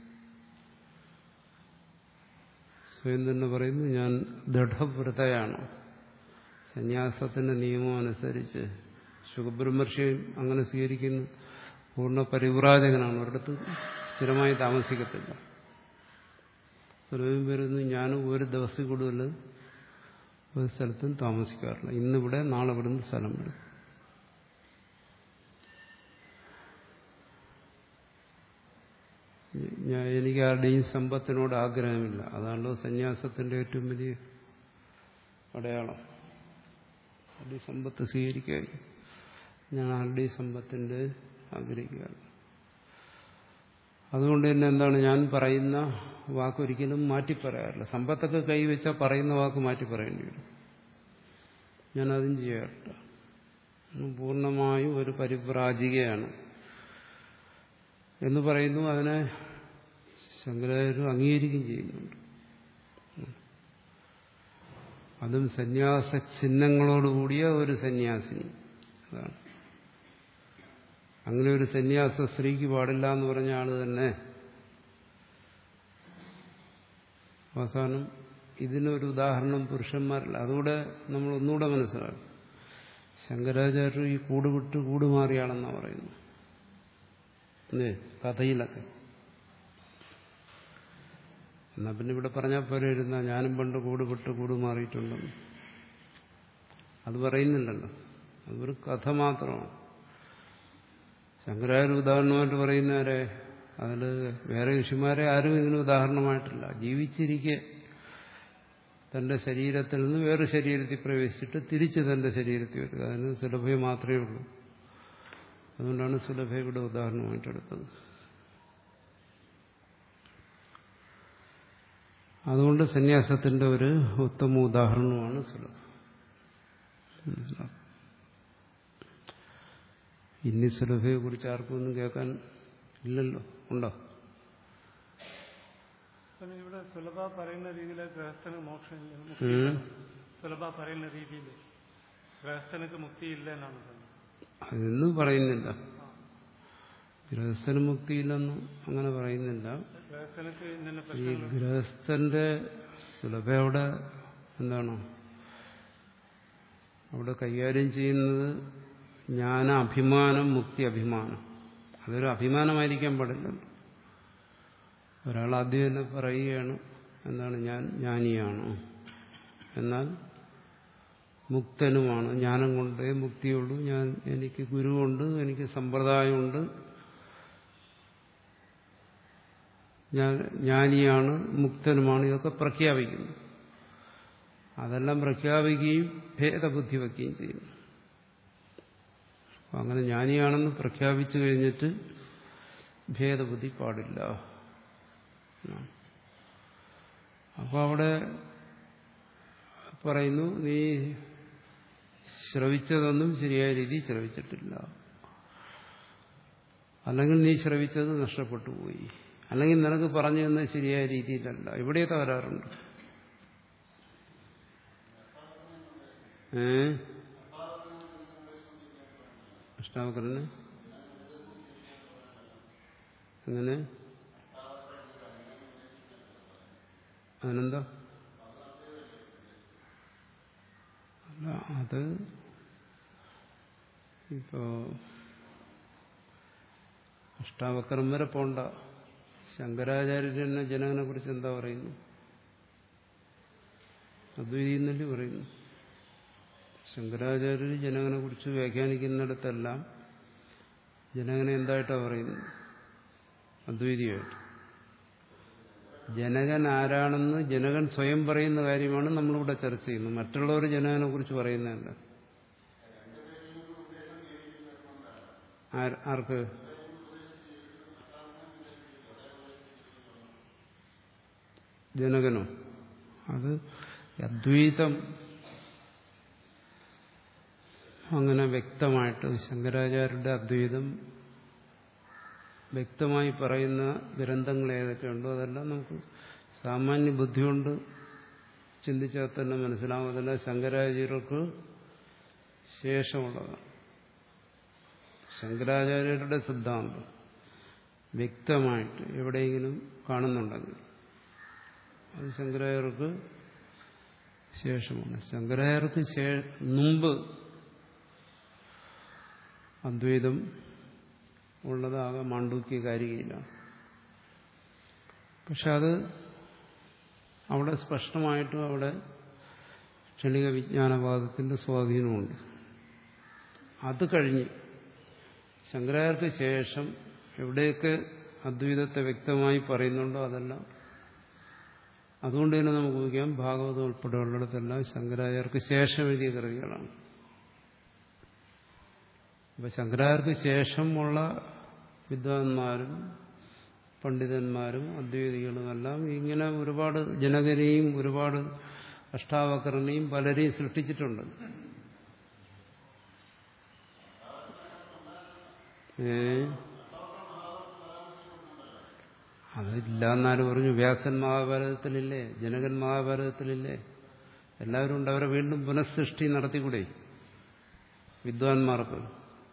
സ്വയം തന്നെ പറയുന്നു ഞാൻ ദൃഢവ്രതയാണ് സന്യാസത്തിന്റെ നിയമം അനുസരിച്ച് സുഖബ്രഹ്മർഷിയും അങ്ങനെ സ്വീകരിക്കുന്നു പൂർണ്ണ പരിവ്രാജകനാണ് ഒരിടത്ത് സ്ഥിരമായി താമസിക്കത്തില്ല സുലഭം വരുന്നു ഞാൻ ഒരു ദിവസം കൂടുതൽ ഒരു സ്ഥലത്തും താമസിക്കാറില്ല ഇന്നിവിടെ നാളെ ഇവിടുന്ന് സ്ഥലം വിടും ഞാൻ എനിക്ക് ആരുടെയും സമ്പത്തിനോട് ആഗ്രഹമില്ല അതാണല്ലോ സന്യാസത്തിന്റെ ഏറ്റവും വലിയ അടയാളം ആരുടെയും സമ്പത്ത് സ്വീകരിക്കാൻ ഞാൻ ആരുടെയും സമ്പത്തിന്റെ ആഗ്രഹിക്കാറ് അതുകൊണ്ട് തന്നെ എന്താണ് ഞാൻ പറയുന്ന വാക്കൊരിക്കലും മാറ്റി പറയാറില്ല സമ്പത്തൊക്കെ കൈവച്ചാൽ പറയുന്ന വാക്ക് മാറ്റി പറയേണ്ടി വരും ഞാൻ അതും ചെയ്യാറില്ല പൂർണ്ണമായും ഒരു പരിപ്രാജികയാണ് എന്ന് പറയുന്നു അതിനെ ശങ്കരാചാര്യരും അംഗീകരിക്കുകയും ചെയ്യുന്നുണ്ട് അതും സന്യാസ ചിഹ്നങ്ങളോടുകൂടിയ ഒരു സന്യാസിനി അതാണ് അങ്ങനെ ഒരു സന്യാസ സ്ത്രീക്ക് പാടില്ല എന്ന് പറഞ്ഞ ആള് തന്നെ അവസാനം ഇതിനൊരു ഉദാഹരണം പുരുഷന്മാരല്ല അതുകൂടെ നമ്മൾ ഒന്നുകൂടെ മനസ്സിലാക്കും ശങ്കരാചാര്യർ ഈ കൂട് വിട്ട് കൂട് മാറിയാണെന്നാണ് പറയുന്നത് അല്ലേ കഥയിലൊക്കെ എന്നാ പിന്നെ ഇവിടെ പറഞ്ഞാൽ പോലെ ഇരുന്ന ഞാനും പണ്ട് കൂട് വിട്ട് കൂട് മാറിയിട്ടുണ്ടെന്ന് അത് പറയുന്നില്ലല്ലോ അതൊരു കഥ മാത്രമാണ് ശങ്കരാചാര്യ ഉദാഹരണമായിട്ട് പറയുന്നവരെ അതിൽ വേറെ ഋഷിമാരെ ആരും ഇതിന് ഉദാഹരണമായിട്ടില്ല ജീവിച്ചിരിക്കെ തന്റെ ശരീരത്തിൽ നിന്ന് വേറെ ശരീരത്തിൽ പ്രവേശിച്ചിട്ട് തിരിച്ച് തന്റെ ശരീരത്തിൽ വരിക അതിന് സുലഭയെ മാത്രമേ ഉള്ളൂ അതുകൊണ്ടാണ് സുലഭയുടെ ഉദാഹരണമായിട്ടെടുത്തത് അതുകൊണ്ട് സന്യാസത്തിന്റെ ഒരു ഉത്തമ ഉദാഹരണമാണ് സുലഭ ഇനി സുലഭയെ കുറിച്ച് ആർക്കും ഒന്നും കേൾക്കാൻ ഇല്ലല്ലോ ഉണ്ടോ ഇവിടെ സുലഭ പറയുന്ന രീതിയിൽ ഗൃഹസ്ഥന് മോക്ഷം ഉം. സുലഭ പറയുന്ന രീതിയിൽ ഗൃഹസ്ഥനക്ക് മുക്തിയില്ല എന്നാണ് പറഞ്ഞത് അതൊന്നും പറയുന്നില്ല ഗൃഹസ്ഥന് മുക്തിയില്ലെന്നും അങ്ങനെ പറയുന്നില്ല ഗൃഹസ്ഥനക്ക് ഇന്ന ഈ പ്രശ്നങ്ങൾ ഗൃഹസ്ഥന്റെ സുലഭ അവിടെ എന്താണ് അവിടെ കൈകാര്യം ചെയ്യുന്നത് ജ്ഞാന അഭിമാനം മുക്തി അഭിമാനം അതൊരു അഭിമാനമായിരിക്കാൻ പാടില്ലല്ലോ ഒരാൾ ആദ്യം തന്നെ പറയുകയാണ് എന്താണ് ഞാൻ ജ്ഞാനിയാണ് എന്നാൽ മുക്തനുമാണ് ജ്ഞാനം കൊണ്ടേ മുക്തിയുള്ളൂ ഞാൻ എനിക്ക് ഗുരുവുണ്ട് എനിക്ക് സമ്പ്രദായമുണ്ട് ഞാൻ ജ്ഞാനിയാണ് മുക്തനുമാണ് ഇതൊക്കെ പ്രഖ്യാപിക്കുന്നു അതെല്ലാം പ്രഖ്യാപിക്കുകയും ഭേദബുദ്ധി വയ്ക്കുകയും ചെയ്യുന്നു അപ്പം അങ്ങനെ ജ്ഞാനിയാണെന്ന് പ്രഖ്യാപിച്ചു കഴിഞ്ഞിട്ട് ഭേദബുദ്ധി പാടില്ല അപ്പോൾ അവിടെ പറയുന്നു നീ ശ്രവിച്ചതൊന്നും ശരിയായ രീതിയിൽ ശ്രവിച്ചിട്ടില്ല അല്ലെങ്കിൽ നീ ശ്രവിച്ചത് നഷ്ടപ്പെട്ടു പോയി അല്ലെങ്കിൽ നിനക്ക് പറഞ്ഞു തന്നത് ശരിയായ രീതിയിലല്ല ഇവിടെ തകരാറുണ്ട് ഏ അഷ്ടാവകരന് അങ്ങനെ അതിനെന്താ അല്ല അത് ഇപ്പോ അഷ്ടാവക്രം വരെ പോണ്ട ശങ്കരാചാര്യർ തന്നെ ജനകനെ കുറിച്ച് എന്താ പറയുന്നു അദ്വൈതി എന്നല്ലേ പറയുന്നു ശങ്കരാചാര്യർ ജനകനെ കുറിച്ച് വ്യാഖ്യാനിക്കുന്നിടത്തെല്ലാം ജനകനെ എന്തായിട്ടാണ് പറയുന്നത് അദ്വൈതിയായിട്ട് ജനകൻ ആരാണെന്ന് ജനകൻ സ്വയം പറയുന്ന കാര്യമാണ് നമ്മളിവിടെ ചർച്ച ചെയ്യുന്നത് മറ്റുള്ളവർ ജനകനെ കുറിച്ച് പറയുന്നതല്ല ആർക്ക് ജനകനോ അത് അദ്വൈതം അങ്ങനെ വ്യക്തമായിട്ട് ശങ്കരാചാര്യരുടെ അദ്വൈതം വ്യക്തമായി പറയുന്ന ഗ്രന്ഥങ്ങൾ ഏതൊക്കെയുണ്ടോ അതെല്ലാം നമുക്ക് സാമാന്യ ബുദ്ധി കൊണ്ട് ചിന്തിച്ചാൽ തന്നെ മനസ്സിലാവും അതെല്ലാം ശങ്കരാചാര്യർക്ക് ശേഷമുള്ളതാണ് ശങ്കരാചാര്യരുടെ സിദ്ധാന്തം വ്യക്തമായിട്ട് എവിടെയെങ്കിലും കാണുന്നുണ്ടെങ്കിൽ അത് ശങ്കരാചാര്യർക്ക് ശേഷമാണ് ശങ്കരാചാര്യർക്ക് മുമ്പ് അദ്വൈതം ഉള്ളതാകെ മാണ്ഡൂക്യ കാരികയിലാണ് പക്ഷെ അത് അവിടെ സ്പഷ്ടമായിട്ടും അവിടെ ക്ഷണിക വിജ്ഞാനവാദത്തിന്റെ സ്വാധീനമുണ്ട് അത് കഴിഞ്ഞ് ശങ്കരാചാര്യർക്ക് ശേഷം എവിടെയൊക്കെ അദ്വൈതത്തെ വ്യക്തമായി പറയുന്നുണ്ടോ അതെല്ലാം അതുകൊണ്ട് തന്നെ നമുക്ക് ഊഹിക്കാം ഭാഗവതം ഉൾപ്പെടെയുള്ളിടത്തെല്ലാം ശങ്കരാചാര്യർക്ക് ശേഷം എഴുതിയ കൃതികളാണ് അപ്പൊ ശങ്കരാചാര്യർക്ക് ശേഷമുള്ള വിദ്വാൻമാരും പണ്ഡിതന്മാരും അദ്വൈതികളും എല്ലാം ഇങ്ങനെ ഒരുപാട് ജനകരെയും ഒരുപാട് അഷ്ടാവക്കരനെയും പലരെയും സൃഷ്ടിച്ചിട്ടുണ്ട് ഏ അതില്ല എന്നാലും പറഞ്ഞു വ്യാസൻ മഹാഭാരതത്തിലില്ലേ ജനകൻ മഹാഭാരതത്തിലില്ലേ എല്ലാവരും ഉണ്ട് അവരെ വീണ്ടും പുനഃസൃഷ്ടി നടത്തിക്കൂടെ വിദ്വാൻമാർക്ക്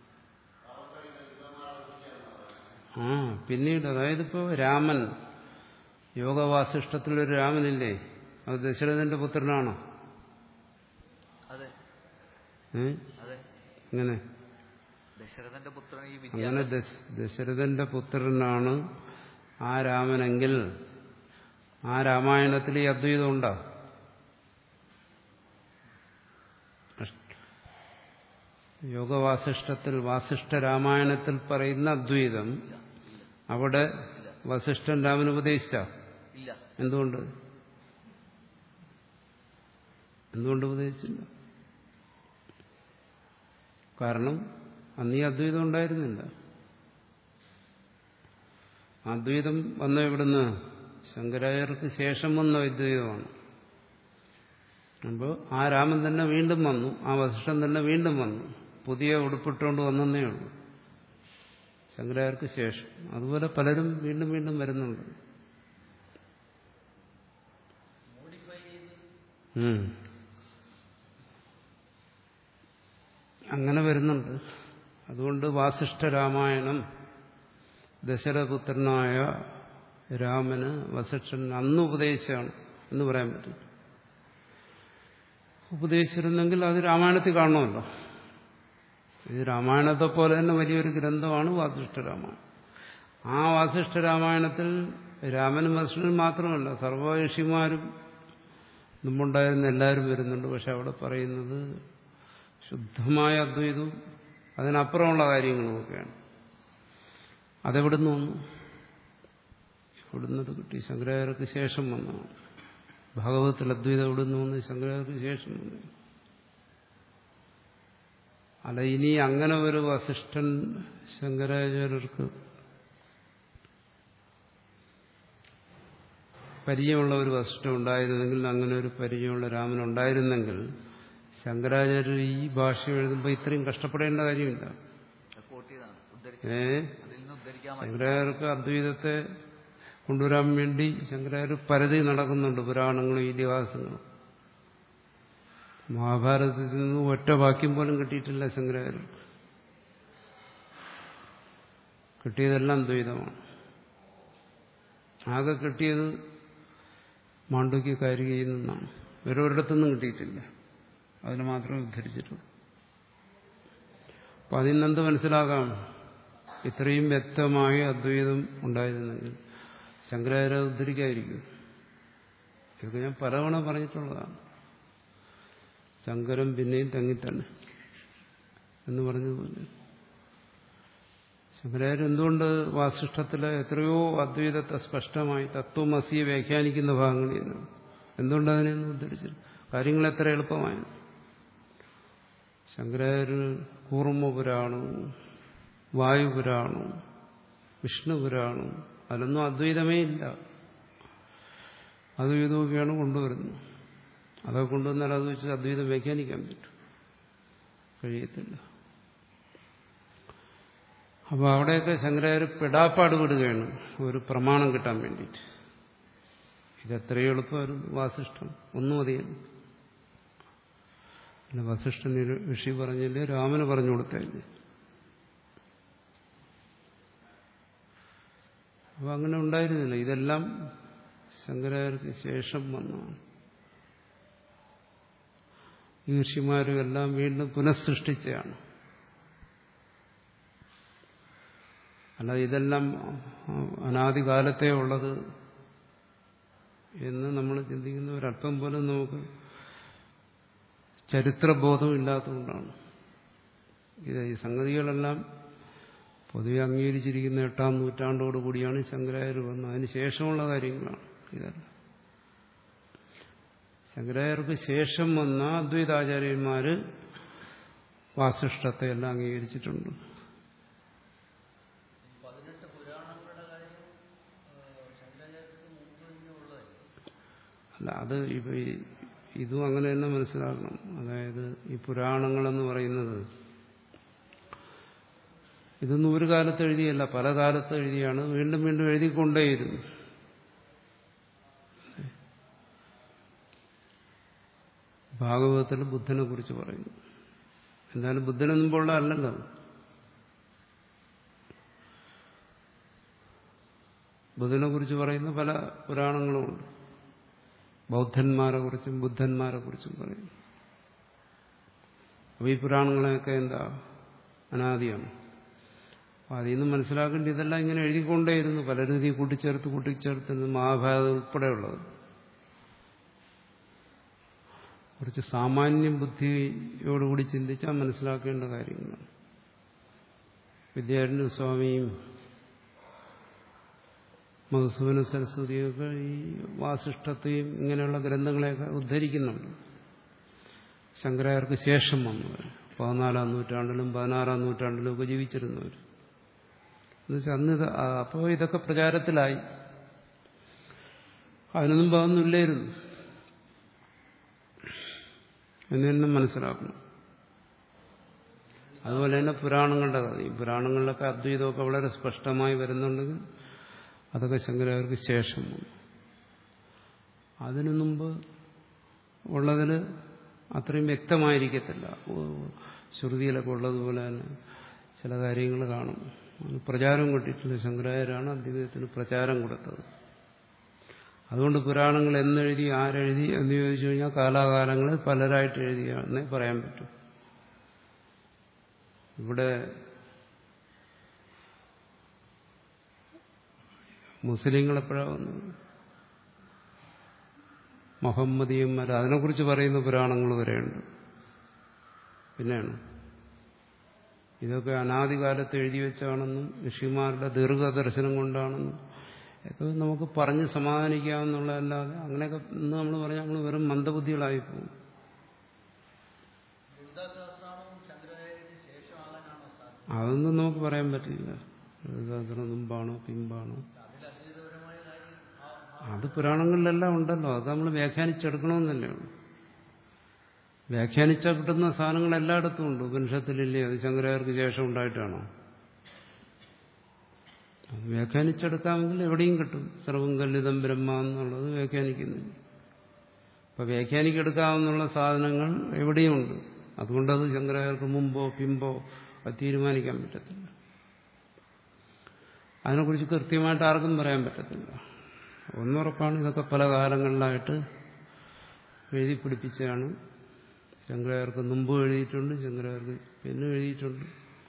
ആ പിന്നീട് അതായത് ഇപ്പോൾ രാമൻ യോഗവാസിഷ്ടത്തിലൊരു രാമനില്ലേ അത് ദശരഥന്റെ പുത്രനാണോ അതെ ഏ അതെ ഇങ്ങനെ ദശരഥന്റെ പുത്രൻ ഈ അങ്ങനെ വിദ്യ ദശ- ദശരഥന്റെ പുത്രനാണ് ആ രാമനെങ്കിൽ ആ രാമായണത്തിൽ ഈ അദ്വൈതം ഉണ്ടോ യോഗവാസിഷ്ടത്തിൽ വാസിഷ്ഠ രാമായണത്തിൽ പറയുന്ന അദ്വൈതം അവിടെ വസിഷ്ഠൻ രാമന് ഉപദേശിച്ച ഇല്ല എന്തുകൊണ്ട് എന്തുകൊണ്ട് ഉപദേശിച്ചില്ല കാരണം അന്ന് ഈ അദ്വൈതം ഉണ്ടായിരുന്നില്ല അദ്വൈതം വന്ന ഇവിടുന്ന് ശങ്കരാചാര്യർക്ക് ശേഷം വന്ന അദ്വൈതമാണ് അപ്പോൾ ആ രാമൻ തന്നെ വീണ്ടും വന്നു ആ വസിഷ്ഠൻ തന്നെ വീണ്ടും വന്നു പുതിയ ഉടുപ്പിട്ടുകൊണ്ട് വന്നേ ഉള്ളൂ ശങ്കരാചാര്യർക്ക് ശേഷം അതുപോലെ പലരും വീണ്ടും വീണ്ടും വരുന്നുണ്ട് ഉം. അങ്ങനെ വരുന്നുണ്ട് അതുകൊണ്ട് വാസിഷ്ഠ രാമായണം ദശരഥപുത്രനായ രാമന് വസിഷ്ഠൻ അന്ന് ഉപദേശിച്ചാണ് എന്ന് പറയാൻ പറ്റും ഉപദേശിച്ചിരുന്നെങ്കിൽ അത് രാമായണത്തിൽ കാണണമല്ലോ ഇത് രാമായണത്തെ പോലെ തന്നെ വലിയൊരു ഗ്രന്ഥമാണ് വാസിഷ്ഠ രാമായണം ആ വാസിഷ്ഠ രാമായണത്തിൽ രാമനും വസിഷ്ഠനും മാത്രമല്ല സർവഋഷിമാരും മുമ്പുണ്ടായിരുന്ന എല്ലാവരും വരുന്നുണ്ട് പക്ഷെ അവിടെ പറയുന്നത് ശുദ്ധമായ അദ്വൈതവും അതിനപ്പുറമുള്ള കാര്യങ്ങളുമൊക്കെയാണ് അതെവിടുന്ന് വന്നു അവിടുന്ന് അത് കിട്ടി ശങ്കരാചാര്യർക്ക് ശേഷം വന്നതാണ് ഭാഗവതത്തിൽ അദ്വൈതം എവിടുന്ന് വന്ന് ശങ്കരാചാര്യർക്ക് ശേഷം വന്നു അല്ല ഇനി അങ്ങനെ ഒരു വസിഷ്ഠൻ ശങ്കരാചാര്യർക്ക് പരിചയമുള്ള ഒരു വസിഷ്ഠം ഉണ്ടായിരുന്നെങ്കിൽ അങ്ങനെ ഒരു പരിചയമുള്ള രാമൻ ഉണ്ടായിരുന്നെങ്കിൽ ശങ്കരാചാര്യർ ഈ ഭാഷ എഴുതുമ്പോൾ ഇത്രയും കഷ്ടപ്പെടേണ്ട കാര്യമില്ല കോട്ട് ചെയ്താണ് ഉദ്ധരിച്ചു ഏ അതിൽ നിന്ന് ഉദ്ധരിക്കാൻ മതി ശങ്കരാചാര്യർക്ക് അദ്വൈതത്തെ കൊണ്ടുവരാൻ വേണ്ടി ശങ്കരാചാര്യ പരതി നടക്കുന്നുണ്ട് പുരാണങ്ങളും ഇതിഹാസങ്ങളും മഹാഭാരതത്തിൽ നിന്ന് ഒറ്റ വാക്യം പോലും കിട്ടിയിട്ടില്ല ശങ്കരാചാര്യർക്ക് കിട്ടിയതെല്ലാം ദ്വൈതമാണ് ആകെ കിട്ടിയത് മാണ്ഡുക്യ കാരികയിൽ നിന്നാണ് ഓരോരിടത്തുനിന്നും കിട്ടിയിട്ടില്ല അതിന് മാത്രമേ ഉദ്ധരിച്ചിട്ടുള്ളൂ അപ്പൊ അതിൽ നിന്നെന്ത് മനസ്സിലാകാം ഇത്രയും വ്യക്തമായ അദ്വൈതം ഉണ്ടായിരുന്നെങ്കിൽ ശങ്കരാചാര്യ ഉദ്ധരിക്കായിരിക്കും ഇതൊക്കെ ഞാൻ പലവണ പറഞ്ഞിട്ടുള്ളതാണ് ശങ്കരം പിന്നെയും തങ്ങിത്തന്നെ എന്ന് പറഞ്ഞതുപോലെ ശങ്കരാചാര്യ എന്തുകൊണ്ട് വാസിഷ്ഠത്തിലെ എത്രയോ അദ്വൈതത്തെ സ്പഷ്ടമായി തത്വമസിയെ വ്യാഖ്യാനിക്കുന്ന ഭാഗങ്ങളിൽ നിന്ന് എന്തുകൊണ്ട് അതിനെയൊന്നും ഉദ്ധരിച്ചില്ല കാര്യങ്ങൾ എത്ര എളുപ്പമായി ശങ്കരാചാര്യ കൂർമ്മപുരാണവും വായുപുരാണവും വിഷ്ണുപുരാണവും അതിലൊന്നും അദ്വൈതമേ ഇല്ല അദ്വൈതമൊക്കെയാണ് കൊണ്ടുവരുന്നത് അതൊക്കെ കൊണ്ടുവന്നാൽ അത് വെച്ച് അദ്വൈതം വ്യാഖ്യാനിക്കാൻ പറ്റും കഴിയത്തില്ല അപ്പോൾ അവിടെയൊക്കെ ശങ്കരാചാര്യ പെടാപ്പാട് വിടുകയാണ് ഒരു പ്രമാണം കിട്ടാൻ വേണ്ടിയിട്ട് ഇതെത്രയും എളുപ്പമായിരുന്നു വാസിഷ്ഠം ഒന്നും മതിയല്ല അല്ല വസിഷ്ഠൻ ഋഷി പറഞ്ഞില്ലേ രാമന് പറഞ്ഞു കൊടുത്തല്ലേ അപ്പൊ അങ്ങനെ ഉണ്ടായിരുന്നില്ല ഇതെല്ലാം ശങ്കരാചാര്യർക്ക് ശേഷം വന്നതാണ് ഈ ഋഷിമാരും എല്ലാം വീണ്ടും പുനഃസൃഷ്ടിച്ചതാണ് അല്ലാതെ ഇതെല്ലാം അനാദികാലത്തേ ഉള്ളത് എന്ന് നമ്മൾ ചിന്തിക്കുന്ന ഒരല്പം പോലും നമുക്ക് ചരിത്രബോധം ഇല്ലാത്തതുകൊണ്ടാണ് ഇത് ഈ സംഗതികളെല്ലാം പൊതുവെ അംഗീകരിച്ചിരിക്കുന്ന എട്ടാം നൂറ്റാണ്ടോട് കൂടിയാണ് ശങ്കരാചാര്യ വന്നത് അതിന് ശേഷമുള്ള കാര്യങ്ങളാണ് ഇതെല്ലാം ശങ്കരാചാര്യർക്ക് ശേഷം വന്ന അദ്വൈതാചാര്യന്മാര് വാസിഷ്ഠത്തെ എല്ലാം അംഗീകരിച്ചിട്ടുണ്ട് അല്ല അത് ഇപ്പൊ ഈ- ഇതും അങ്ങനെ തന്നെ മനസ്സിലാക്കണം അതായത് ഈ പുരാണങ്ങളെന്ന് പറയുന്നത് ഇതൊന്നും ഒരു കാലത്ത് എഴുതിയല്ല പല കാലത്ത് എഴുതിയാണ് വീണ്ടും വീണ്ടും എഴുതിക്കൊണ്ടേയിരുന്നു ഭാഗവതത്തിൽ ബുദ്ധനെ കുറിച്ച് പറയുന്നു എന്തായാലും ബുദ്ധന് മുമ്പുള്ള അല്ലല്ലോ അത്. ബുദ്ധനെ കുറിച്ച് പറയുന്ന പല പുരാണങ്ങളുമുണ്ട് ബൗദ്ധന്മാരെ കുറിച്ചും ബുദ്ധന്മാരെ കുറിച്ചും പറയുന്നു അപ്പോൾ ഈ പുരാണങ്ങളെയൊക്കെ എന്താ അനാദിയാണ് അപ്പം അതിൽ നിന്ന് മനസ്സിലാക്കേണ്ട ഇതെല്ലാം ഇങ്ങനെ എഴുതിക്കൊണ്ടേയിരുന്നു പലരും ഇത് കൂട്ടിച്ചേർത്ത് കൂട്ടിച്ചേർത്ത് മഹാഭാരതം ഉൾപ്പെടെയുള്ളത് കുറച്ച് സാമാന്യം ബുദ്ധിയോടുകൂടി ചിന്തിച്ചാൽ മനസ്സിലാക്കേണ്ട കാര്യങ്ങളാണ് വിദ്യാരണ്യ സ്വാമിയും മധുസൂദന സരസ്വതിയൊക്കെ ഈ വാസിഷ്ഠത്തെയും ഇങ്ങനെയുള്ള ഗ്രന്ഥങ്ങളെയൊക്കെ ഉദ്ധരിക്കുന്നുണ്ട് ശങ്കരായർക്ക് ശേഷം വന്നവർ പതിനാലാം നൂറ്റാണ്ടിലും പതിനാറാം നൂറ്റാണ്ടിലും ഒക്കെ ജീവിച്ചിരുന്നവർ എന്നുവെച്ചാൽ അന്ന് ഇത് അപ്പോൾ ഇതൊക്കെ പ്രചാരത്തിലായി അതിനൊന്നും അതൊന്നുമില്ലായിരുന്നു എന്ന് തന്നെ മനസ്സിലാക്കണം അതുപോലെ തന്നെ പുരാണങ്ങളുടെ കഥ ഈ പുരാണങ്ങളിലൊക്കെ അദ്വൈതമൊക്കെ വളരെ സ്പഷ്ടമായി വരുന്നുണ്ടെങ്കിൽ അതൊക്കെ ശങ്കരാചാര്യർക്ക് ശേഷം വന്നു അതിനു മുമ്പ് ഉള്ളതിൽ അത്രയും വ്യക്തമായിരിക്കത്തില്ല ഓ, ശ്രുതിയിലൊക്കെ ഉള്ളതുപോലെ തന്നെ ചില കാര്യങ്ങൾ കാണും അതിന് പ്രചാരം കിട്ടിയിട്ടില്ല ശങ്കരാചാര്യാണ് അദ്വൈതത്തിന് പ്രചാരം കൊടുത്തത് അതുകൊണ്ട് പുരാണങ്ങൾ എന്നെഴുതി ആരെഴുതി എന്ന് ചോദിച്ചു കഴിഞ്ഞാൽ കാലാകാലങ്ങളിൽ പലരായിട്ട് എഴുതിയാണെന്നേ പറയാൻ പറ്റും ഇവിടെ മുസ്ലിങ്ങൾ എപ്പോഴാണ് വന്നത് മുഹമ്മദീയന്മാർ അതിനെക്കുറിച്ച് പറയുന്ന പുരാണങ്ങൾ വരെയുണ്ട് പിന്നെയാണ് ഇതൊക്കെ അനാദികാലത്ത് എഴുതി വെച്ചാണെന്നും ഋഷിമാരുടെ ദീർഘദർശനം കൊണ്ടാണെന്നും ഒക്കെ നമുക്ക് പറഞ്ഞ് സമാധാനിക്കാമെന്നുള്ളതല്ലാതെ അങ്ങനെയൊക്കെ ഇന്ന് നമ്മൾ പറഞ്ഞാൽ നമ്മൾ വെറും മന്ദബുദ്ധികളായി പോകും ലളിതാസഹസ്രാമവും ശങ്കരാചാര്യന് അതൊന്നും നമുക്ക് പറയാൻ പറ്റില്ല ലളിതാസനം മുമ്പാണോ പിമ്പാണോ അത് പുരാണങ്ങളിലെല്ലാം ഉണ്ടല്ലോ അത് നമ്മൾ വ്യാഖ്യാനിച്ചെടുക്കണമെന്നല്ലേ ഉള്ളൂ വ്യാഖ്യാനിച്ചാൽ കിട്ടുന്ന സാധനങ്ങൾ എല്ലായിടത്തും ഉണ്ട് ഉപനിഷത്തിലില്ലേ അത് ശങ്കരാചാര്യർക്ക് ശേഷം ഉണ്ടായിട്ടാണോ അത് വ്യാഖ്യാനിച്ചെടുക്കാമെങ്കിൽ എവിടെയും കിട്ടും സർവം കല്ലിതം ബ്രഹ്മ എന്നുള്ളത് വ്യാഖ്യാനിക്കുന്നില്ല അപ്പൊ വ്യാഖ്യാനിക്കെടുക്കാവുന്ന സാധനങ്ങൾ എവിടെയുമുണ്ട് അതുകൊണ്ടത് ശങ്കരാചാര്യർക്ക് മുമ്പോ പിമ്പോ അത് തീരുമാനിക്കാൻ പറ്റത്തില്ല അതിനെക്കുറിച്ച് കൃത്യമായിട്ട് ആർക്കും പറയാൻ പറ്റത്തില്ല ഒന്നുറപ്പാണ് ഇതൊക്കെ പല കാലങ്ങളിലായിട്ട് എഴുതി പിടിപ്പിച്ചാണ് ശങ്കരാചാര്യർക്ക് മുമ്പ് എഴുതിയിട്ടുണ്ട് ശങ്കരാചാര്യർക്ക് പിന്നെ എഴുതിയിട്ടുണ്ട്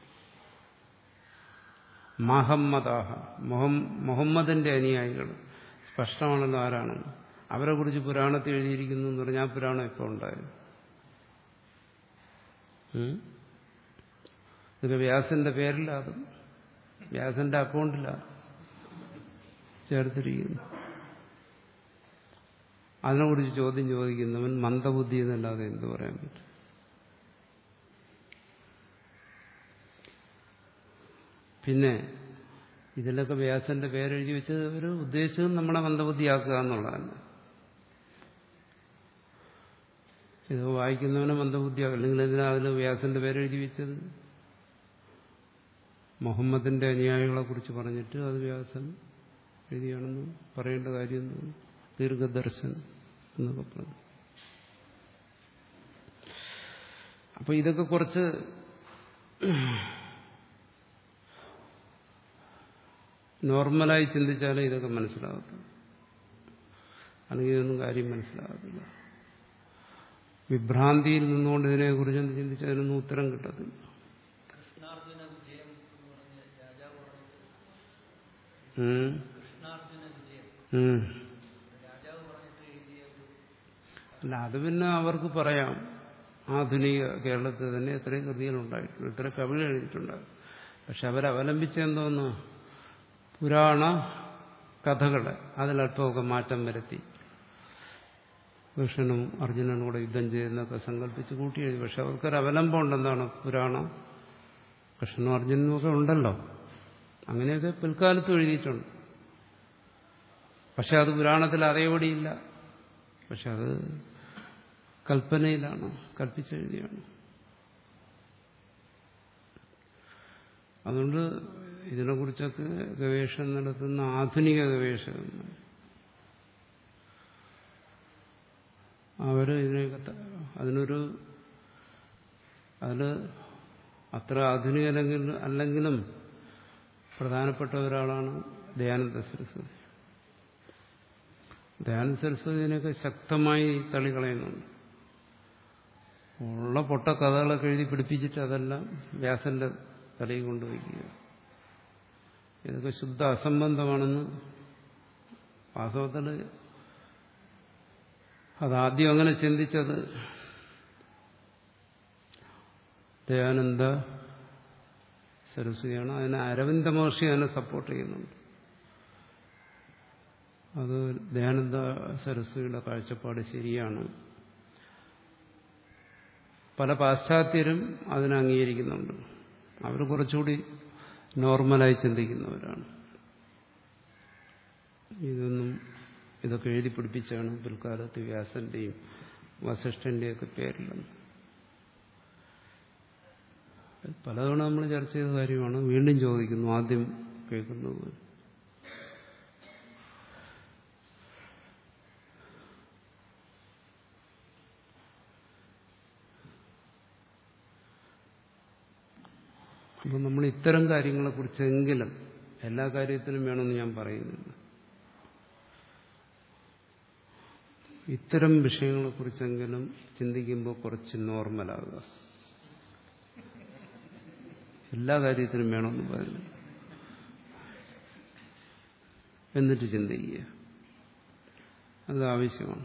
മഹമ്മദാഹ മുഹമ്മദിന്റെ അനുയായികൾ സ്പഷ്ടമാണല്ലോ ആരാണെന്ന് അവരെ കുറിച്ച് പുരാണത്തിൽ എഴുതിയിരിക്കുന്നു എന്ന് പറഞ്ഞാൽ ആ പുരാണം ഇപ്പോൾ ഉണ്ടായത് ഉം? ഇതൊക്കെ വ്യാസന്റെ പേരില്ല അത് വ്യാസന്റെ അക്കൗണ്ടില്ല ചേർത്തിരിക്കുന്നു അതിനെക്കുറിച്ച് ചോദ്യം ചോദിക്കുന്നവൻ മന്ദബുദ്ധി എന്നല്ലാതെ എന്ത് പറയാൻ പറ്റും പിന്നെ ഇതിലൊക്കെ വ്യാസന്റെ പേരെഴുതി വെച്ചത് അവർ ഉദ്ദേശിച്ചത് നമ്മളെ മന്ദബുദ്ധിയാക്കുക എന്നുള്ളതല്ല ഇത് വായിക്കുന്നവനെ മന്ദബുദ്ധിയാക്കുക അല്ലെങ്കിൽ എന്തിനാ അതിൽ വ്യാസന്റെ പേരെഴുതി വെച്ചത് മുഹമ്മദിന്റെ അനുയായികളെ കുറിച്ച് പറഞ്ഞിട്ട് അത് വ്യാസൻ എഴുതിയാണെന്ന് പറയേണ്ട കാര്യം എന്താണ്? ദീർഘദർശൻ എന്നൊക്കെ പറഞ്ഞു അപ്പൊ ഇതൊക്കെ കുറച്ച് നോർമലായി ചിന്തിച്ചാലേ ഇതൊക്കെ മനസ്സിലാകത്തുള്ളൂ അല്ലെങ്കിൽ ഇതൊന്നും കാര്യം മനസ്സിലാകത്തില്ല വിഭ്രാന്തിയിൽ നിന്നുകൊണ്ട് ഇതിനെക്കുറിച്ചൊന്ന് ചിന്തിച്ചാൽ അതിനൊന്നും ഉത്തരം കിട്ടത്തില്ല കൃഷ്ണാർജുന വിജയം എന്ന് പറഞ്ഞ് രാജാവ് പറഞ്ഞത് ഉം. കൃഷ്ണാർജുന വിജയം ഉം. രാജാവ് പറഞ്ഞിട്ട് എഴുതിയ ഒരു അല്ല അത് പിന്നെ അവർക്ക് പറയാം ആധുനിക കേരളത്തിൽ തന്നെ എത്രയും കൃതികളുണ്ടായിട്ടുണ്ട് ഇത്ര കവികൾ എഴുതിയിട്ടുണ്ടാകും പക്ഷെ അവരവലംബിച്ച എന്തോന്ന് പുരാണ കഥകളെ അതിലല്പമൊക്കെ മാറ്റം വരുത്തി കൃഷ്ണനും അർജുനനും കൂടെ യുദ്ധം ചെയ്യുന്നതൊക്കെ സങ്കല്പിച്ച് കൂട്ടി എഴുതി പക്ഷെ അവർക്കൊരു അവലംബം ഉണ്ടെന്താണ് പുരാണം കൃഷ്ണനും അർജുനനും ഒക്കെ ഉണ്ടല്ലോ അങ്ങനെയൊക്കെ പിൽക്കാലത്തും എഴുതിയിട്ടുണ്ട് പക്ഷെ അത് പുരാണത്തിൽ അതേപടിയില്ല പക്ഷെ അത് കൽപ്പനയിലാണ് കൽപ്പിച്ചെഴുതിയാണ് അതുകൊണ്ട് ഇതിനെക്കുറിച്ചൊക്കെ ഗവേഷണം നടത്തുന്ന ആധുനിക ഗവേഷകന്മാർ അവര് ഇതിനെയൊക്കെ ത- അതിനൊരു അതിൽ അത്ര ആധുനിക അല്ലെങ്കിൽ അല്ലെങ്കിലും പ്രധാനപ്പെട്ട ഒരാളാണ് ദയാനന്ദ സരസ്വതി ദയാനന്ദ സരസ്വതിനെയൊക്കെ ശക്തമായി തള്ളിക്കളയുന്നുണ്ട് ഉള്ള പൊട്ട കഥകളൊക്കെ എഴുതി പിടിപ്പിച്ചിട്ട് അതെല്ലാം വ്യാസന്റെ തലയിൽ കൊണ്ടുവയ്ക്കുക ഇതൊക്കെ ശുദ്ധ അസംബന്ധമാണെന്ന് വാസ്തവത്തിൽ അതാദ്യം അങ്ങനെ ചിന്തിച്ചത് ദയാനന്ദ സരസ്വതിയാണ് അതിനെ അരവിന്ദ മഹർഷി അതിനെ സപ്പോർട്ട് ചെയ്യുന്നുണ്ട് അത് ദയാനന്ദ സരസ്വതിയുടെ കാഴ്ചപ്പാട് ശരിയാണ് പല പാശ്ചാത്യരും അതിനെ അംഗീകരിക്കുന്നുണ്ട് അവർ കുറച്ചുകൂടി നോർമലായി ചിന്തിക്കുന്നവരാണ് ഇതൊന്നും ഇതൊക്കെ എഴുതി പിടിപ്പിച്ചാണ് പിൽക്കാലത്ത് വ്യാസന്റെയും വസിഷ്ഠന്റെയും ഒക്കെ പേരിലും പലതവണ നമ്മൾ ചർച്ച ചെയ്ത കാര്യമാണ് വീണ്ടും ചോദിക്കുന്നു ആദ്യം കേൾക്കുന്നത് പോലെ. അപ്പം നമ്മൾ ഇത്തരം കാര്യങ്ങളെക്കുറിച്ചെങ്കിലും എല്ലാ കാര്യത്തിലും വേണമെന്ന് ഞാൻ പറയുന്നില്ല ഇത്തരം വിഷയങ്ങളെക്കുറിച്ചെങ്കിലും ചിന്തിക്കുമ്പോൾ കുറച്ച് നോർമലാകുക എല്ലാ കാര്യത്തിലും വേണമെന്ന് പറയുന്നു എന്നിട്ട് ചിന്തിക്കുക അത് ആവശ്യമാണ്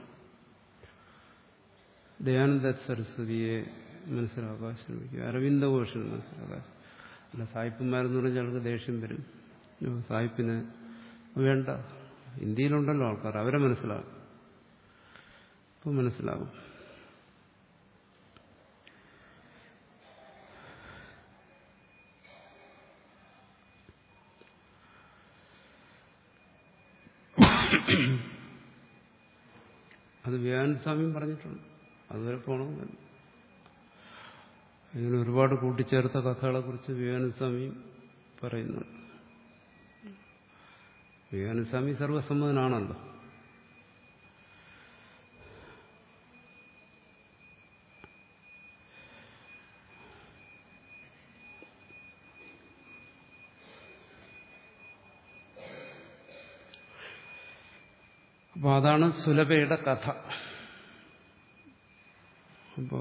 ദയാനന്ദ സരസ്വതിയെ മനസ്സിലാക്കാൻ ശ്രമിക്കുക അരവിന്ദ ഘോഷിനെ മനസ്സിലാക്കാൻ അല്ല സായിപ്പന്മാരെന്ന് പറഞ്ഞാൽ ആൾക്ക് ദേഷ്യം വരും അയ്യോ, സായിപ്പിന് വേണ്ട ഇന്ത്യയിലുണ്ടല്ലോ ആൾക്കാർ അവരെ മനസ്സിലാകും അപ്പം മനസ്സിലാവും അത് വ്യാനസ്വാമിയും പറഞ്ഞിട്ടുണ്ട് അതുവരെ പോകണമെന്നില്ല ഇങ്ങനെ ഒരുപാട് കൂട്ടിച്ചേർത്ത കഥകളെ കുറിച്ച് വിവേകാനന്ദസ്വാമി പറയുന്നുണ്ട് വിവേകാനന്ദസ്വാമി സർവസമ്മതനാണല്ലോ അപ്പൊ അതാണ് സുലഭയുടെ കഥ അപ്പോ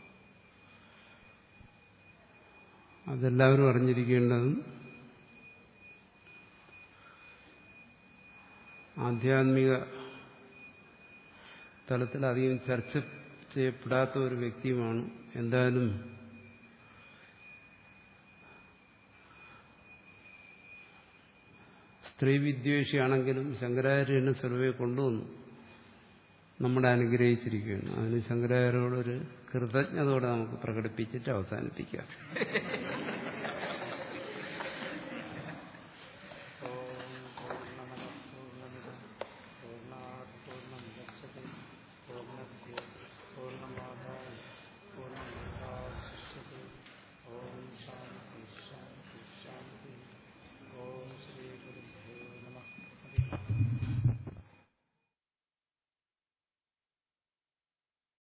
അതെല്ലാവരും അറിഞ്ഞിരിക്കേണ്ടതും ആധ്യാത്മിക തലത്തിൽ അധികം ചർച്ച ചെയ്യപ്പെടാത്ത ഒരു വ്യക്തിയുമാണ് എന്തായാലും സ്ത്രീ വിദ്വേഷിയാണെങ്കിലും ശങ്കരാചാര്യനെ സർവേ കൊണ്ടുവന്നു നമ്മളെ അനുഗ്രഹിച്ചിരിക്കുകയാണ് അതിന് ശങ്കരാചാര്യോടൊരു കൃതജ്ഞതയോടെ നമുക്ക് പ്രകടിപ്പിച്ചിട്ട് അവസാനിപ്പിക്കാം